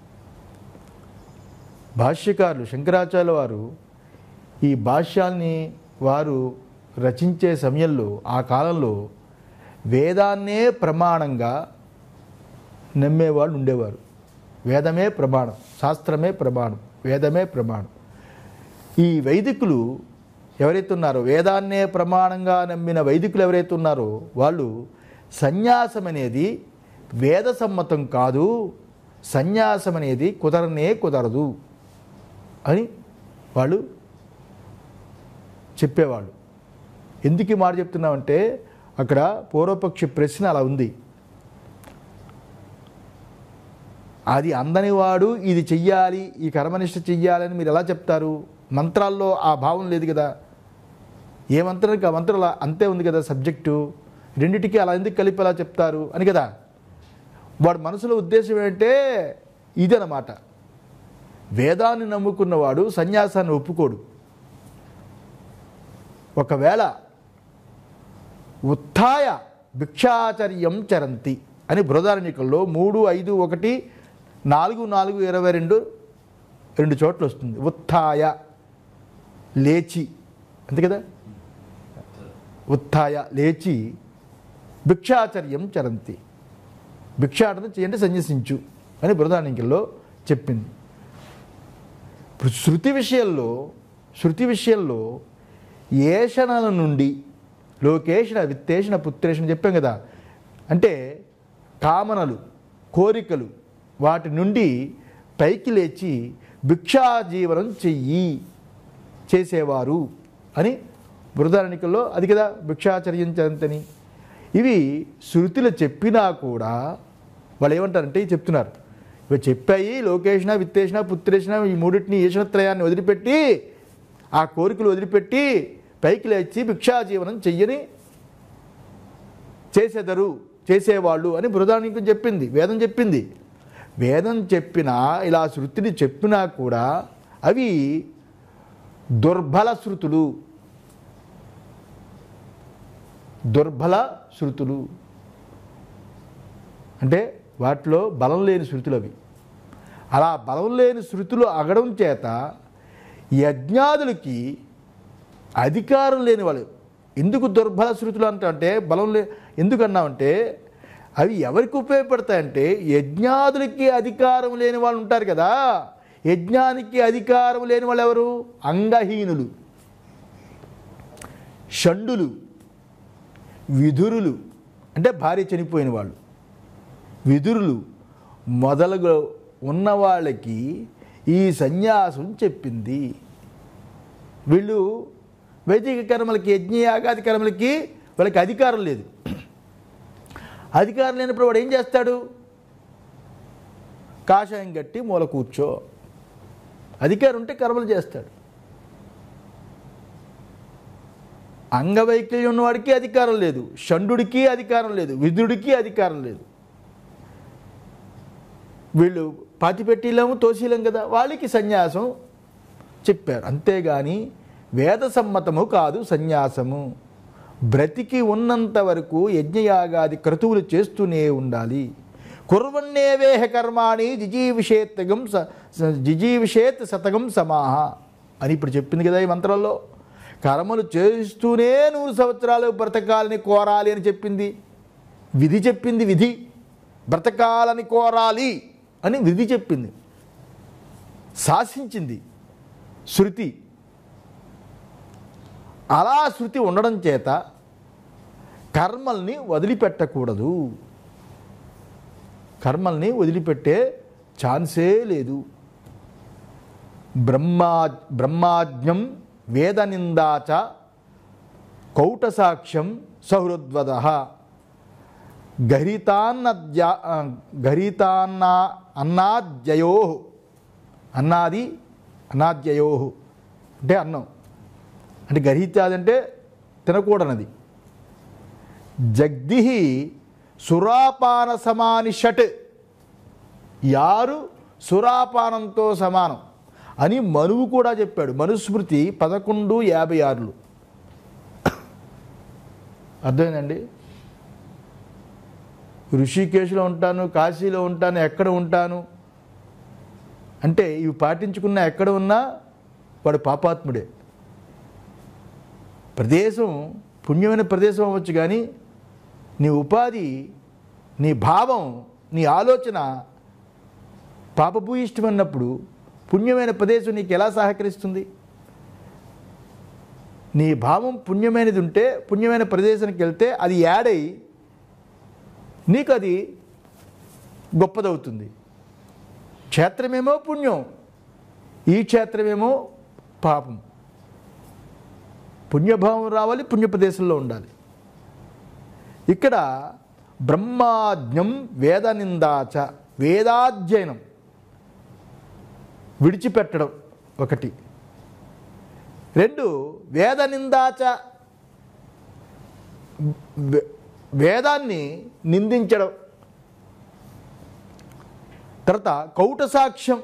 భాష్యకారులు శంకరాచార్యుల వారు ఈ భాష్యాల్ని వారు రచించే సమయంలో ఆ కాలంలో వేదాన్నే ప్రమాణంగా నమ్మేవాళ్ళు ఉండేవారు వేదమే ప్రమాణం శాస్త్రమే ప్రమాణం వేదమే ప్రమాణం ఈ వైదికులు ఎవరైతే ఉన్నారో వేదాన్నే ప్రమాణంగా నమ్మిన వైదికులు ఎవరైతే ఉన్నారో వాళ్ళు సన్యాసం అనేది వేద సమ్మతం కాదు సన్యాసం అనేది కుదరనే కుదరదు అని వాళ్ళు చెప్పేవాళ్ళు ఎందుకు ఈ మాట చెప్తున్నామంటే అక్కడ పూర్వపక్షి ప్రశ్న అలా ఉంది అది అందని వాడు ఇది చెయ్యాలి ఈ కర్మనిష్ట చెయ్యాలని మీరు ఎలా చెప్తారు మంత్రాల్లో ఆ భావం లేదు కదా ఏ మంత్రానికి ఆ మంత్రం అలా అంతే ఉంది కదా సబ్జెక్టు రెండిటికి అలా ఎందుకు కలిపి అలా చెప్తారు అని కదా వాడు మనసులో ఉద్దేశం ఏంటంటే ఇదనమాట వేదాన్ని నమ్ముకున్నవాడు సన్యాసాన్ని ఒప్పుకోడు ఒకవేళ ఉత్థాయ భిక్షాచర్యం చరంతి అని బృహదారణ్యకంలో మూడు ఐదు ఒకటి నాలుగు నాలుగు ఇరవై రెండు రెండు చోట్ల వస్తుంది ఉత్థాయ లేచి అంతే కదా ఉత్థాయ లేచి భిక్షాచర్యం చరంతి భిక్షాటన చేయండి సన్యసించు అని బృహదారణ్యకంలో చెప్పింది ఇప్పుడు శృతి విషయంలో శృతి విషయంలో ఏషణల నుండి లోకేషణ విత్తేషణ పుత్రేషణ చెప్పాం కదా అంటే కామనలు కోరికలు వాటి నుండి పైకి లేచి భిక్షాజీవనం చెయ్యి చేసేవారు అని బృహదారణికల్లో అది కదా భిక్షాచర్యించంతని ఇవి శృతులు చెప్పినా కూడా వాళ్ళు ఏమంటారంటే ఇవి చెప్తున్నారు ఇవి చెప్పాయి లోకేషణ విత్తేషణ పుత్రేషణ ఈ మూడింటిని ఈశ్వరత్రయాన్ని వదిలిపెట్టి ఆ కోరికలు వదిలిపెట్టి పైకి లేచి భిక్షాజీవనం చెయ్యని చేసేదరు చేసేవాళ్ళు అని బృహదానికి చెప్పింది వేదం చెప్పింది వేదం చెప్పినా ఇలా శృతిని చెప్పినా కూడా అవి దుర్బల శృతులు దుర్బల శృతులు అంటే వాటిలో బలం లేని శృతులు అవి అలా బలం లేని శృతులు అగడం చేత యజ్ఞాదులకి అధికారం లేని వాళ్ళు ఎందుకు దుర్బల శృతులు అంటే బలం లే ఎందుకు అన్నామంటే అవి ఎవరికి ఉపయోగపడతాయంటే యజ్ఞాదులకి అధికారం లేని వాళ్ళు ఉంటారు కదా యజ్ఞానికి అధికారం లేని వాళ్ళు ఎవరు అంగహీనులు షండులు విధురులు అంటే భార్య చనిపోయిన వాళ్ళు విధురులు మొదలుగా ఉన్న వాళ్ళకి ఈ సన్యాసం చెప్పింది వీళ్ళు వైదిక కర్మలకి యజ్ఞయాగాది కర్మలకి వాళ్ళకి అధికారం లేదు అధికారం లేనప్పుడు వాడు ఏం చేస్తాడు కాషాయం కట్టి మూల కూర్చో అధికారం ఉంటే కర్మలు చేస్తాడు అంగవైకల్యం ఉన్నవాడికి అధికారం లేదు షండుడికి అధికారం లేదు విధుడికి అధికారం లేదు వీళ్ళు పాతిపెట్టిలేము తోశీలం కదా వాళ్ళకి సన్యాసం చెప్పారు అంతేగాని వేద సమ్మతము కాదు సన్యాసము బ్రతికి ఉన్నంత వరకు యజ్ఞయాగాది క్రతువులు చేస్తూనే ఉండాలి కుర్వన్నేవేహ కర్మాణి జిజీవిషేత్తగం స స- జిజీవిషేత్ శతగం సమాహ అని ఇప్పుడు చెప్పింది కదా ఈ మంత్రంలో కర్మలు చేస్తూనే నూరు సంవత్సరాలు బ్రతకాలని కోరాలి అని చెప్పింది విధి చెప్పింది విధి బ్రతకాలని కోరాలి అని విధి చెప్పింది శాసించింది శృతి అలా శృతి ఉండడం చేత కర్మల్ని వదిలిపెట్టకూడదు కర్మల్ని వదిలిపెట్టే ఛాన్సే లేదు బ్రహ్మా బ్రహ్మాజ్ఞం వేదనిందాచ కౌటసాక్ష్యం సహృద్వద గరితాన్నద్య గరితాన్నా అన్నాద్యయో అన్నాది అన్నాద్యయో అంటే అన్నం అంటే గరితాది అంటే తినకూడనది జగ్దిహి సురాపాన సమాని షట్ యారు సురాపానంతో సమానం అని మనువు కూడా చెప్పాడు మనుస్మృతి పదకొండు యాభై ఆరులు అర్థమైందండి ఋషికేశ్లో ఉంటాను కాశీలో ఉంటాను ఎక్కడ ఉంటాను అంటే ఇవి పాటించుకున్న ఎక్కడ ఉన్నా వాడు పాపాత్ముడే ప్రదేశం పుణ్యమైన ప్రదేశం అవ్వచ్చు కానీ నీ ఉపాధి నీ భావం నీ ఆలోచన పాపభూయిష్టమన్నప్పుడు పుణ్యమైన ప్రదేశం నీకు ఎలా సహకరిస్తుంది నీ భావం పుణ్యమైనది ఉంటే పుణ్యమైన ప్రదేశానికి వెళ్తే అది యాడై నీకు అది గొప్పదవుతుంది క్షేత్రమేమో పుణ్యం ఈ క్షేత్రమేమో పాపం పుణ్యభావం రావాలి పుణ్య ప్రదేశంలో ఉండాలి ఇక్కడ బ్రహ్మాజ్ఞం వేదనిందాచ వేదాధ్యయనం విడిచిపెట్టడం ఒకటి రెండు వేదనిందాచ వే- వేదాన్ని నిందించడం తర్వాత కౌట సాక్ష్యం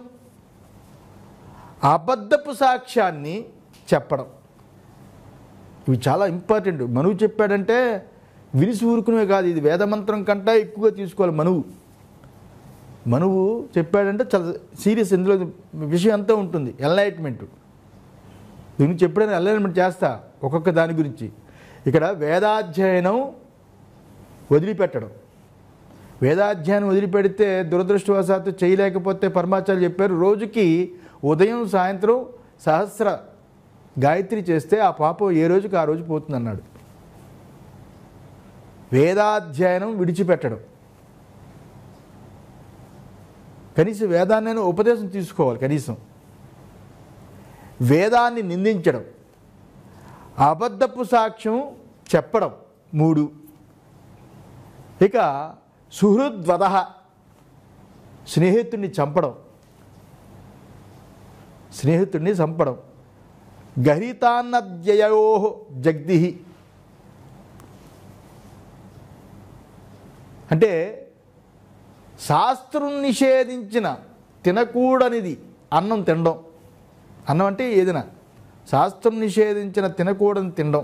అబద్ధపు సాక్ష్యాన్ని చెప్పడం ఇవి చాలా ఇంపార్టెంట్ మనువు చెప్పాడంటే వినిసి ఊరుకునే కాదు ఇది వేదమంత్రం కంటే ఎక్కువగా తీసుకోవాలి మనువు మనువు చెప్పాడంటే చాలా సీరియస్ ఇందులో విషయం అంతా ఉంటుంది ఎన్లైట్మెంట్ దీనికి చెప్పడానికి ఎన్లైట్మెంట్ చేస్తా ఒక్కొక్క దాని గురించి ఇక్కడ వేదాధ్యయనం వదిలిపెట్టడం వేదాధ్యయనం వదిలిపెడితే దురదృష్టవశాత్తు చేయలేకపోతే పరమాచార్య చెప్పారు రోజుకి ఉదయం సాయంత్రం సహస్ర గాయత్రి చేస్తే ఆ పాపం ఏ రోజుకి ఆ రోజు పోతుంది అన్నాడు వేదాధ్యయనం విడిచిపెట్టడం కనీసం వేదాన్ని ఉపదేశం తీసుకోవాలి కనీసం వేదాన్ని నిందించడం అబద్ధపు సాక్ష్యం చెప్పడం మూడు ఇక సుహృద్వద స్నేహితుడిని చంపడం స్నేహితుడిని చంపడం గహితాన్నద్యయో జగ్ది అంటే శాస్త్రం నిషేధించిన తినకూడనిది అన్నం తినడం అన్నం అంటే ఏదైనా శాస్త్రం నిషేధించిన తినకూడని తినడం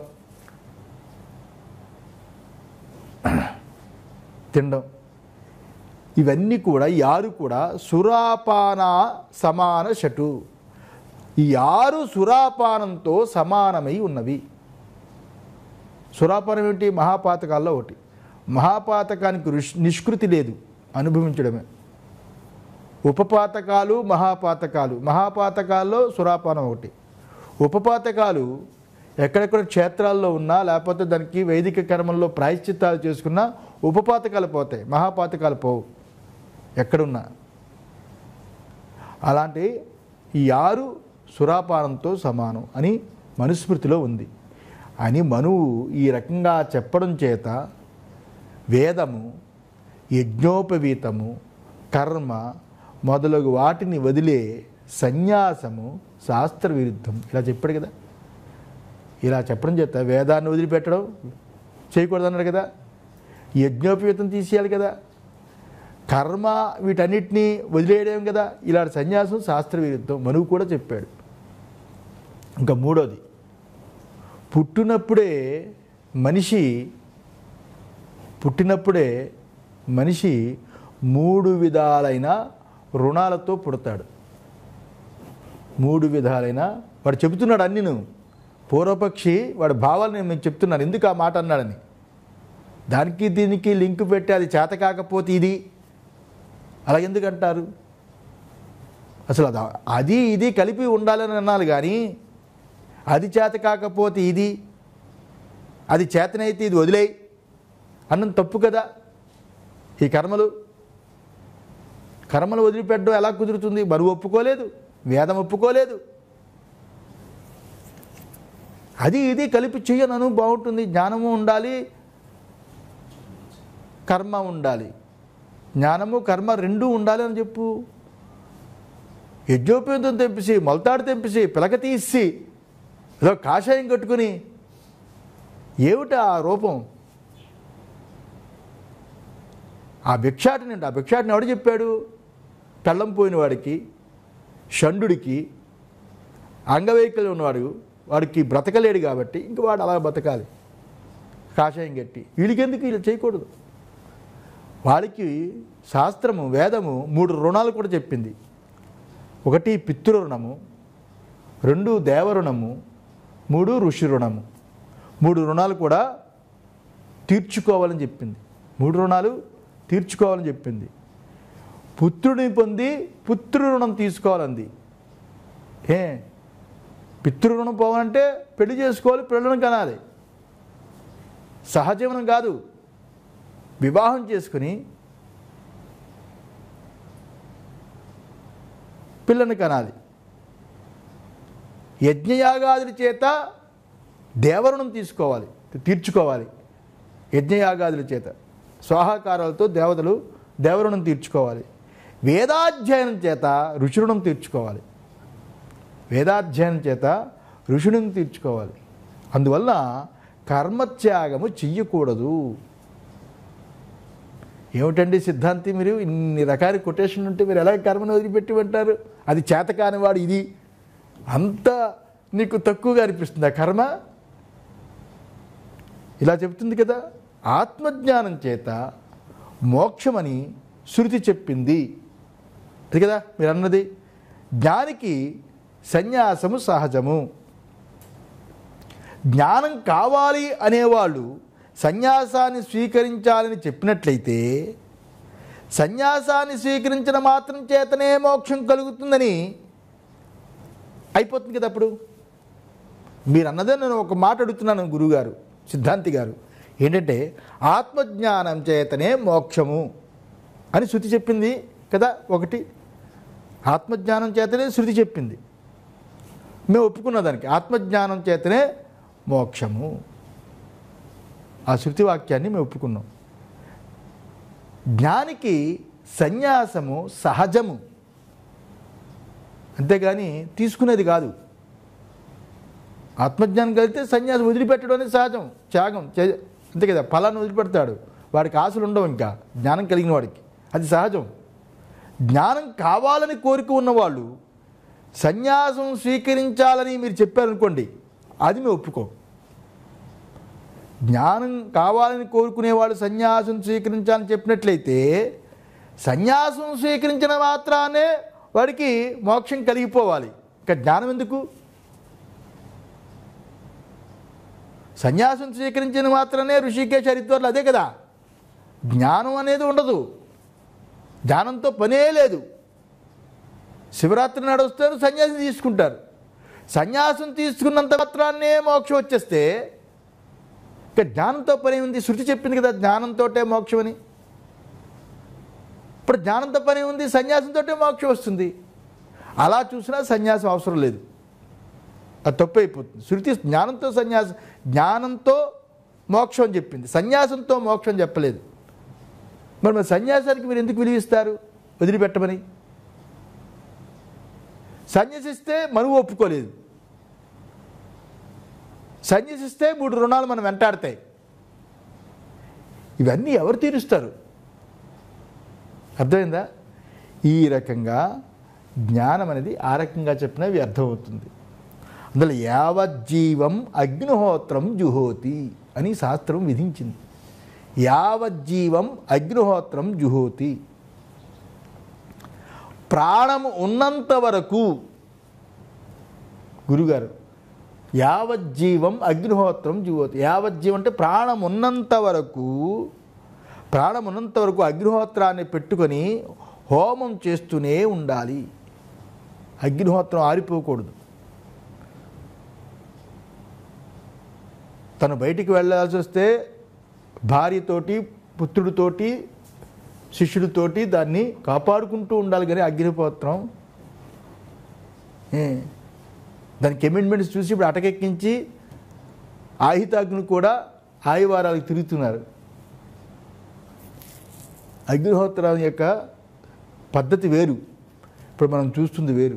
తినడం ఇవన్నీ కూడా ఈ ఆరు కూడా సురాపాన సమాన షటు ఈ ఆరు సురాపానంతో సమానమై ఉన్నవి సురాపానం ఏమిటి మహాపాతకాల్లో ఒకటి మహాపాతకానికి రుష్- నిష్కృతి లేదు అనుభవించడమే ఉపపాతకాలు మహాపాతకాలు మహాపాతకాల్లో సురాపానం ఒకటి ఉపపాతకాలు ఎక్కడెక్కడ క్షేత్రాల్లో ఉన్నా లేకపోతే దానికి వైదిక కర్మల్లో ప్రాయశ్చిత్తాలు చేసుకున్నా ఉపపాతకాలు పోతాయి మహాపాతకాలు పోవు ఎక్కడున్నా అలాంటి ఈ ఆరు సురాపానంతో సమానం అని మనుస్మృతిలో ఉంది అని మనువు ఈ రకంగా చెప్పడం చేత వేదము యజ్ఞోపవీతము కర్మ మొదలగు వాటిని వదిలే సన్యాసము శాస్త్ర విరుద్ధం ఇలా చెప్పాడు కదా ఇలా చెప్పడం చేత వేదాన్ని వదిలిపెట్టడం చేయకూడదన్నాడు కదా యజ్ఞోపవీతం తీసేయాలి కదా కర్మ వీటన్నిటినీ వదిలేయడం కదా ఇలాంటి సన్యాసం శాస్త్ర విరుద్ధం మనువు కూడా చెప్పాడు ఇంకా మూడోది పుట్టినప్పుడే మనిషి పుట్టినప్పుడే మనిషి మూడు విధాలైన రుణాలతో పుడతాడు మూడు విధాలైన వాడు చెబుతున్నాడు అన్ని నువ్వు పూర్వపక్షి వాడి భావాలు నేను మీకు చెప్తున్నాను ఎందుకు ఆ మాట అన్నాడని దానికి దీనికి లింక్ పెట్టి అది చేత కాకపోతే ఇది అలా ఎందుకు అంటారు అసలు అది అది ఇది కలిపి ఉండాలని అన్నాను కానీ అది చేత కాకపోతే ఇది అది చేతనైతే ఇది వదిలేయి అన్నం తప్పు కదా ఈ కర్మలు కర్మలు వదిలిపెట్టడం ఎలా కుదురుతుంది బరువు ఒప్పుకోలేదు వేదం ఒప్పుకోలేదు అది ఇది కలిపి చెయ్యనను బాగుంటుంది జ్ఞానము ఉండాలి కర్మ ఉండాలి జ్ఞానము కర్మ రెండూ ఉండాలి అని చెప్పు యజ్ఞోపేతం తెంపేసి మొలతాడు తెంపేసి పిలక తీసి ఏదో కాషాయం కట్టుకుని ఏమిటి ఆ రూపం ఆ భిక్షాటిని ఆ భిక్షాటిని ఎవడు చెప్పాడు పెళ్ళం పోయిన వాడికి షండుడికి అంగవైకల్యం ఉన్నవాడు వాడికి బ్రతకలేడు కాబట్టి ఇంక వాడు అలా బతకాలి కాషాయం గట్టి వీళ్ళకెందుకు వీళ్ళు చేయకూడదు వాడికి శాస్త్రము వేదము మూడు రుణాలు కూడా చెప్పింది ఒకటి పితృ రుణము రెండు దేవ రుణము మూడు ఋషి రుణము మూడు రుణాలు కూడా తీర్చుకోవాలని చెప్పింది మూడు రుణాలు తీర్చుకోవాలని చెప్పింది పుత్రుడిని పొంది పుత్రు రుణం తీసుకోవాలంది ఏ పితృ రుణం పోవాలంటే పెళ్లి చేసుకోవాలి పిల్లలను కనాలి సహజీవనం కాదు వివాహం చేసుకుని పిల్లని కనాలి యజ్ఞయాగాదుల చేత దేవరుణం తీసుకోవాలి తీర్చుకోవాలి యజ్ఞయాగాదుల చేత స్వాహాకారాలతో దేవతలు దేవరుణం తీర్చుకోవాలి వేదాధ్యయనం చేత ఋషురుణం తీర్చుకోవాలి వేదాధ్యయనం చేత ఋషుణం తీర్చుకోవాలి అందువల్ల కర్మత్యాగము చెయ్యకూడదు ఏమిటండి సిద్ధాంతి మీరు ఇన్ని రకాల కొటేషన్ ఉంటే మీరు ఎలా కర్మను వదిలిపెట్టి ఉంటారు అది చేతకాని వాడు ఇది అంత నీకు తక్కువగా అనిపిస్తుంది ఆ కర్మ ఇలా చెప్తుంది కదా ఆత్మజ్ఞానం చేత మోక్షమని శృతి చెప్పింది అది కదా మీరు అన్నది జ్ఞానికి సన్యాసము సహజము జ్ఞానం కావాలి అనేవాళ్ళు సన్యాసాన్ని స్వీకరించాలని చెప్పినట్లయితే సన్యాసాన్ని స్వీకరించిన మాత్రం చేతనే మోక్షం కలుగుతుందని అయిపోతుంది కదా అప్పుడు మీరు అన్నదే నేను ఒక మాట అడుగుతున్నాను గురువుగారు సిద్ధాంతి గారు ఏంటంటే ఆత్మజ్ఞానం చేతనే మోక్షము అని శృతి చెప్పింది కదా ఒకటి ఆత్మజ్ఞానం చేతనే శృతి చెప్పింది మేము ఒప్పుకున్న దానికి ఆత్మజ్ఞానం చేతనే మోక్షము ఆ శృతి వాక్యాన్ని మేము ఒప్పుకున్నాం జ్ఞానికి సన్యాసము సహజము అంతేగాని తీసుకునేది కాదు ఆత్మజ్ఞానం కలిగితే సన్యాసం వదిలిపెట్టడం అనేది సహజం త్యాగం చే- అంతే కదా ఫలాన్ని వదిలిపెడతాడు వాడికి ఆశలు ఉండవు ఇంకా జ్ఞానం కలిగిన వాడికి అది సహజం జ్ఞానం కావాలని కోరిక ఉన్నవాళ్ళు సన్యాసం స్వీకరించాలని మీరు చెప్పారనుకోండి అది మేము ఒప్పుకోం జ్ఞానం కావాలని కోరుకునే వాళ్ళు సన్యాసం స్వీకరించాలని చెప్పినట్లయితే సన్యాసం స్వీకరించిన మాత్రానే వాడికి మోక్షం కలిగిపోవాలి ఇంకా జ్ఞానం ఎందుకు సన్యాసం స్వీకరించిన మాత్రమే ఋషికేశ్ హరిద్వార్లు అదే కదా జ్ఞానం అనేది ఉండదు జ్ఞానంతో పనే లేదు శివరాత్రి నాడు వస్తారు సన్యాసం తీసుకుంటారు సన్యాసం తీసుకున్నంత మాత్రాన్నే మోక్షం వచ్చేస్తే ఇక జ్ఞానంతో పని ఉంది శృతి చెప్పింది కదా జ్ఞానంతోటే మోక్షం అని ఇప్పుడు జ్ఞానంతో పని ఉంది సన్యాసంతో మోక్షం వస్తుంది అలా చూసినా సన్యాసం అవసరం లేదు అది తప్పు అయిపోతుంది శృతి జ్ఞానంతో సన్యాసం జ్ఞానంతో మోక్షం అని చెప్పింది సన్యాసంతో మోక్షం చెప్పలేదు మరి మరి సన్యాసానికి మీరు ఎందుకు విలువిస్తారు వదిలిపెట్టమని సన్యసిస్తే మనువు ఒప్పుకోలేదు సన్యసిస్తే మూడు రుణాలు మనం వెంటాడతాయి ఇవన్నీ ఎవరు తీరుస్తారు అర్థమైందా ఈ రకంగా జ్ఞానం అనేది ఆ రకంగా చెప్పినా వ్యర్థమవుతుంది అందులో యావజ్జీవం అగ్నిహోత్రం జుహోతి అని శాస్త్రం విధించింది యావజ్జీవం అగ్నిహోత్రం జుహోతి ప్రాణము ఉన్నంత వరకు గురుగారు యావజ్జీవం అగ్నిహోత్రం జుహోతి యావజ్జీవం అంటే ప్రాణం ఉన్నంత వరకు ప్రాణం ఉన్నంత వరకు అగ్నిహోత్రాన్ని పెట్టుకొని హోమం చేస్తూనే ఉండాలి అగ్నిహోత్రం ఆరిపోకూడదు తను బయటికి వెళ్ళాల్సి వస్తే భార్యతోటి పుత్రుడితోటి శిష్యుడితోటి దాన్ని కాపాడుకుంటూ ఉండాలి కానీ అగ్నిహోత్రం ఏ, దానికి అమెండ్మెంట్స్ చూసి ఇప్పుడు అటకెక్కించి ఆహితాగ్ని కూడా ఆయువారాలకు తిరుగుతున్నారు అగ్నిహోత్రం యొక్క పద్ధతి వేరు ఇప్పుడు మనం చూస్తుంది వేరు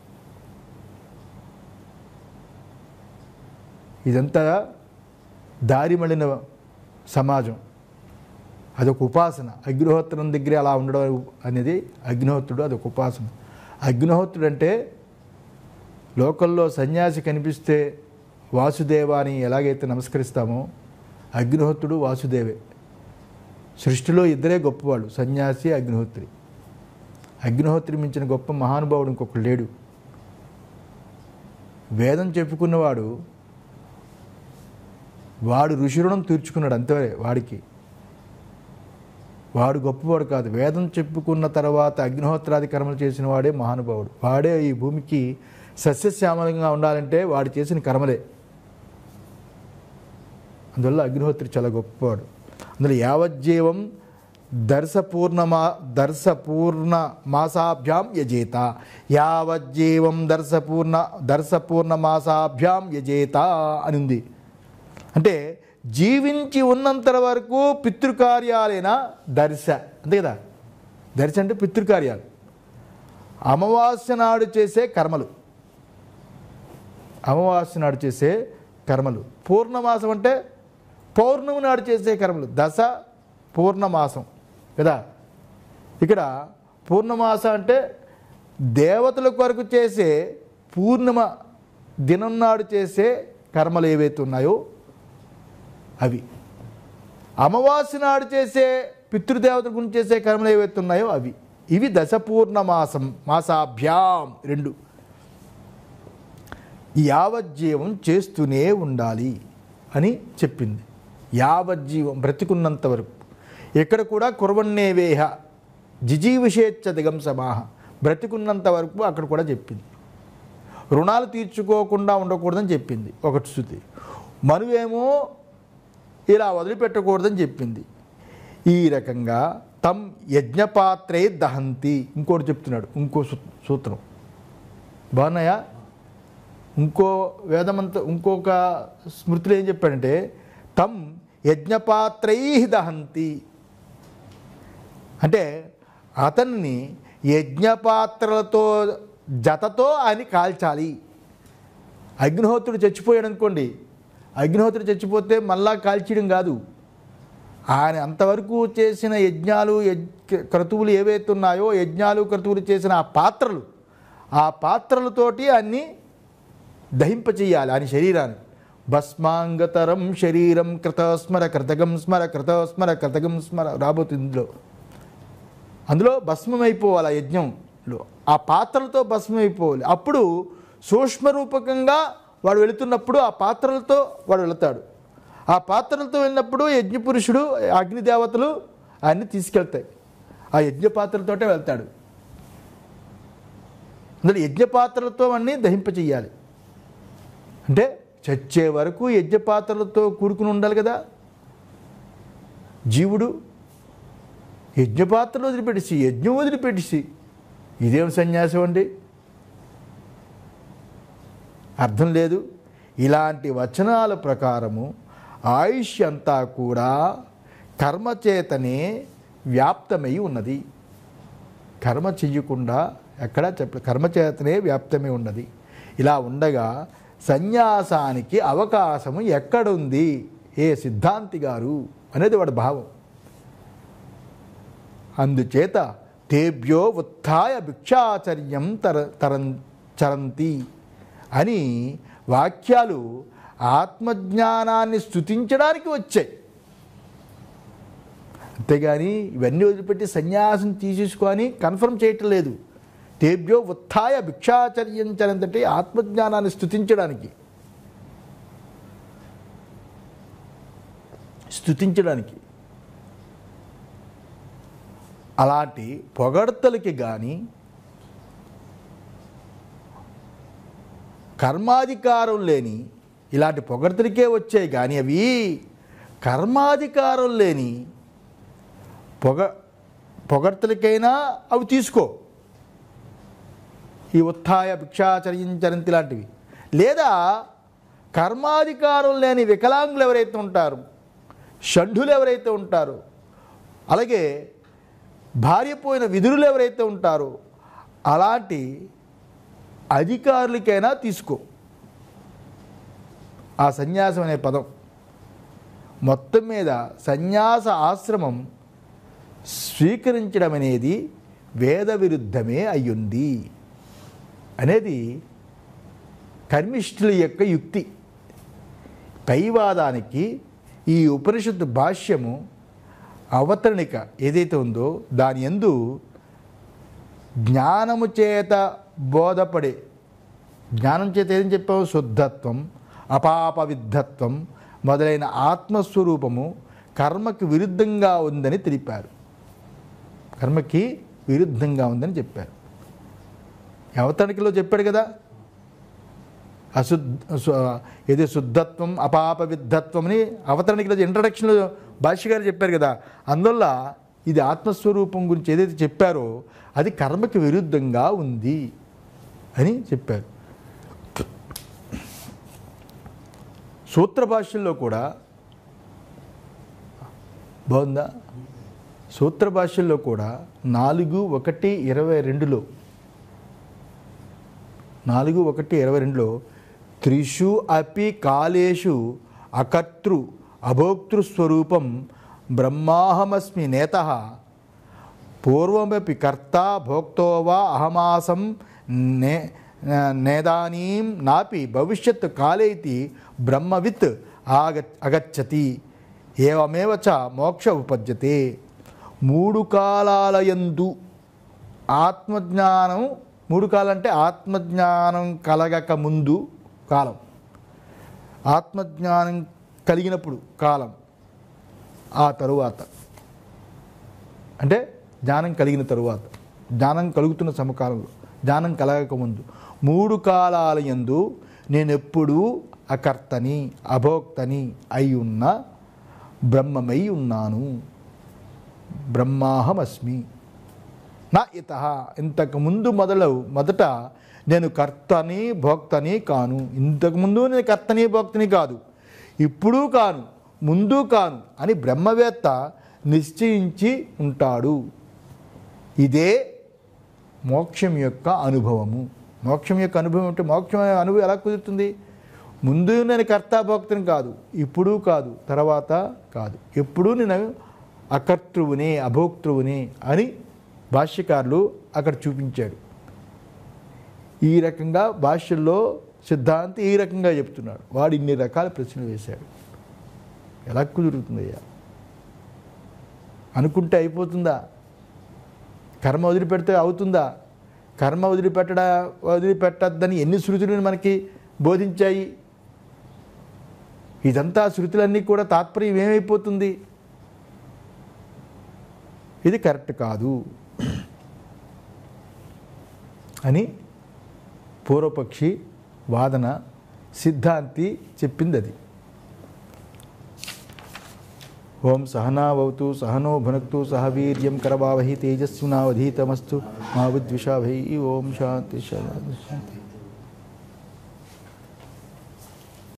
ఇదంతా దారి మళ్ళిన సమాజం అదొక ఉపాసన అగ్నిహోత్రం దగ్గర అలా ఉండడం అనేది అగ్నిహోత్రుడు అదొక ఉపాసన అగ్నిహోత్రుడు అంటే లోకల్లో సన్యాసి కనిపిస్తే వాసుదేవాని ఎలాగైతే నమస్కరిస్తామో అగ్నిహోత్రుడు వాసుదేవే సృష్టిలో ఇద్దరే గొప్పవాళ్ళు సన్యాసి అగ్నిహోత్రి అగ్నిహోత్రి మించిన గొప్ప మహానుభావుడు ఇంకొకడు లేడు వేదం చెప్పుకున్నవాడు వాడు ఋషి రుణం తీర్చుకున్నాడు అంతే వాడికి వాడు గొప్పవాడు కాదు వేదం చెప్పుకున్న తర్వాత అగ్నిహోత్రాది కర్మలు చేసిన వాడే మహానుభావుడు వాడే ఈ భూమికి సస్యశ్యామలంగా ఉండాలంటే వాడు చేసిన కర్మలే అందువల్ల అగ్నిహోత్రి చాలా గొప్పవాడు అందులో యావజ్జీవం దర్శపూర్ణమా దర్శపూర్ణ మాసాభ్యాం యజేత యావజ్జీవం దర్శపూర్ణ దర్శపూర్ణ మాసాభ్యాం యజేత అని ఉంది అంటే జీవించి ఉన్నంత వరకు పితృకార్యాలైన దర్శ అంతే కదా దర్శ అంటే పితృకార్యాలు అమావాస్య నాడు చేసే కర్మలు అమావాస్య నాడు చేసే కర్మలు పూర్ణమాసం అంటే పౌర్ణమి నాడు చేసే కర్మలు దశ పూర్ణమాసం కదా ఇక్కడ పూర్ణమాసం అంటే దేవతల కొరకు చేసే పూర్ణిమ దినం నాడు చేసే కర్మలు ఏవైతే ఉన్నాయో అవి అమావాస్య నాడు చేసే పితృదేవతల గురించి చేసే కర్మలు ఏవైతే ఉన్నాయో అవి ఇవి దశపూర్ణ మాసం మాసాభ్యాం రెండు ఈ యావజ్జీవం చేస్తూనే ఉండాలి అని చెప్పింది యావజ్జీవం బ్రతికున్నంత వరకు ఇక్కడ కూడా కుర్వన్నేవేహ జిజీవిషేచ్ఛ దిగం సమాహ బ్రతికున్నంత వరకు అక్కడ కూడా చెప్పింది రుణాలు తీర్చుకోకుండా ఉండకూడదని చెప్పింది ఒకటి శృతి మనువేమో ఇలా వదిలిపెట్టకూడదని చెప్పింది ఈ రకంగా తం యజ్ఞపాత్రే దహంతి ఇంకోటి చెప్తున్నాడు ఇంకో సూ- సూత్రం బాగున్నాయా ఇంకో వేదమంత ఇంకొక స్మృతిలో ఏం చెప్పాడంటే తం యజ్ఞపాత్రై దహంతి అంటే అతన్ని యజ్ఞపాత్రలతో జతతో ఆయన కాల్చాలి అగ్నిహోత్రుడు చచ్చిపోయాడు అనుకోండి అగ్నిహోత్రుడు చచ్చిపోతే మళ్ళా కాల్చేయడం కాదు ఆయన అంతవరకు చేసిన యజ్ఞాలు యజ్- క్రతువులు ఏవైతే ఉన్నాయో యజ్ఞాలు క్రతువులు చేసిన ఆ పాత్రలు ఆ పాత్రలతోటి అన్ని దహింపచేయాలి ఆయన శరీరాన్ని భస్మాంగతరం శరీరం కృతస్మర కృతగం స్మర కృతస్మర కృతగం స్మర రాబోతుంది ఇందులో అందులో భస్మం అయిపోవాలి ఆ యజ్ఞంలో ఆ పాత్రలతో భస్మం అయిపోవాలి అప్పుడు సూక్ష్మరూపకంగా వాడు వెళుతున్నప్పుడు ఆ పాత్రలతో వాడు వెళతాడు ఆ పాత్రలతో వెళ్ళినప్పుడు యజ్ఞపురుషుడు అగ్నిదేవతలు ఆయన్ని తీసుకెళ్తాయి ఆ యజ్ఞ పాత్రలతోటే వెళ్తాడు అందులో యజ్ఞ పాత్రలతో అన్నీ దహింపచేయాలి అంటే చచ్చే వరకు యజ్ఞ పాత్రలతో కూడుకుని ఉండాలి కదా జీవుడు యజ్ఞపాత్రలు వదిలిపెట్టేసి యజ్ఞం వదిలిపెట్టేసి ఇదేం సన్యాసం అండి అర్థం లేదు ఇలాంటి వచనాల ప్రకారము ఆయుష్ అంతా కూడా కర్మచేతనే వ్యాప్తమై ఉన్నది కర్మ చెయ్యకుండా ఎక్కడా చెప్ప కర్మచేతనే వ్యాప్తమై ఉన్నది ఇలా ఉండగా సన్యాసానికి అవకాశము ఎక్కడుంది ఏ సిద్ధాంతి గారు అనేది వాడి భావం అందుచేత తేభ్యో ఉత్థాయ భిక్షాచర్యం తర తరం చరంతి అని వాక్యాలు ఆత్మజ్ఞానాన్ని స్థుతించడానికి వచ్చాయి అంతేగాని ఇవన్నీ వదిలిపెట్టి సన్యాసం తీసేసుకొని కన్ఫర్మ్ చేయటం లేదు తేభ్యో ఉత్థాయ భిక్షాచర్యం చరంతంటే ఆత్మజ్ఞానాన్ని స్థుతించడానికి స్థుతించడానికి అలాంటి పొగడ్తలకి కానీ కర్మాధికారం లేని ఇలాంటి పొగడ్తలకే వచ్చాయి కానీ అవి కర్మాధికారం లేని పొగ పొగడ్తలకైనా అవి తీసుకో ఈ ఉత్థాయ భిక్షాచరించరంతి లాంటివి లేదా కర్మాధికారం లేని వికలాంగులు ఎవరైతే ఉంటారు షంఢులు ఎవరైతే ఉంటారో అలాగే భార్య పోయిన విధులు ఎవరైతే ఉంటారో అలాంటి అధికారులకైనా తీసుకో ఆ సన్యాసం అనే పదం మొత్తం మీద సన్యాస ఆశ్రమం స్వీకరించడం అనేది వేద విరుద్ధమే అయ్యుంది అనేది కర్మిష్ఠుల యొక్క యుక్తి పైవాదానికి ఈ ఉపనిషత్తు భాష్యము అవతరణిక ఏదైతే ఉందో దాని ఎందు జ్ఞానము చేత బోధపడే జ్ఞానం చేత ఏం చెప్పాము శుద్ధత్వం అపాప విద్ధత్వం మొదలైన ఆత్మస్వరూపము కర్మకి విరుద్ధంగా ఉందని తెలిపారు కర్మకి విరుద్ధంగా ఉందని చెప్పారు అవతరణికలో చెప్పాడు కదా అశుద్ధ సు- ఏది శుద్ధత్వం అపాప విద్ధత్వం అని అవతరణికలో ఇంట్రడక్షన్లో భాష్య గారు చెప్పారు కదా అందువల్ల ఇది ఆత్మస్వరూపం గురించి ఏదైతే చెప్పారో అది కర్మకి విరుద్ధంగా ఉంది అని చెప్పారు సూత్ర భాష్యంలో కూడా బాగుందా సూత్ర భాష్యంలో కూడా నాలుగు ఒకటి ఇరవై రెండులో నాలుగు ఒకటి ఇరవై రెండులో త్రిషు అపి కాలేషు అకర్తృ అభోక్తృస్వరూపం బ్రహ్మాహమస్మి నేత పూర్వమపి కర్త భోక్తో వా అహమాసం నే నేదానీం నాపి భవిష్యత్ కాలే ఇది బ్రహ్మవిత్ ఆగ అగచ్చతి ఏవమేవ చ మోక్ష ఉపద్యతే మూడు కాలాలయందు ఆత్మజ్ఞానం మూడు కాలంటే ఆత్మజ్ఞానం కలగక ముందు కాలం ఆత్మజ్ఞానం కలిగినప్పుడు కాలం ఆ తరువాత అంటే జ్ఞానం కలిగిన తరువాత జ్ఞానం కలుగుతున్న సమకాలంలో జ్ఞానం కలగక ముందు మూడు కాలాల యందు నేను ఎప్పుడూ అకర్తని అభోక్తని అయి ఉన్న బ్రహ్మమై ఉన్నాను బ్రహ్మాహమస్మి నా ఇత ఇంతకు ముందు మొదలు మొదట నేను కర్తని భోక్తని కాను ఇంతకుముందు నేను కర్తని భోక్తని కాదు ఇప్పుడు కాను ముందు కాను అని బ్రహ్మవేత్త నిశ్చయించి ఉంటాడు ఇదే మోక్షం యొక్క అనుభవము మోక్షం యొక్క అనుభవం అంటే మోక్షం అనే అనుభవం ఎలా కుదురుతుంది ముందు నేను కర్త భోక్తని కాదు ఇప్పుడు కాదు తర్వాత కాదు ఎప్పుడూ నేను అకర్తృవుని అభోక్తృవుని అని భాష్యకారులు అక్కడ చూపించాడు ఈ రకంగా భాష్యంలో సిద్ధాంతి ఈ రకంగా చెప్తున్నాడు వాడు ఇన్ని రకాల ప్రశ్నలు వేశాడు ఎలా కుదురుతుందయ్యా అనుకుంటే అయిపోతుందా కర్మ వదిలిపెడితే అవుతుందా కర్మ వదిలిపెట్టడా వదిలిపెట్టద్దని ఎన్ని శృతులు మనకి బోధించాయి ఇదంతా శృతులన్నీ కూడా తాత్పర్యం ఏమైపోతుంది ఇది కరెక్ట్ కాదు అని పూర్వపక్షి వాదన సిద్ధాంతి చెప్పింది అది ఓం సహనావతు సహనో భునక్తు సహ వీర్యం కరవావహి తేజస్వినావధీతమస్తు మా విద్విషాభై ఓం శాంతి శాంతి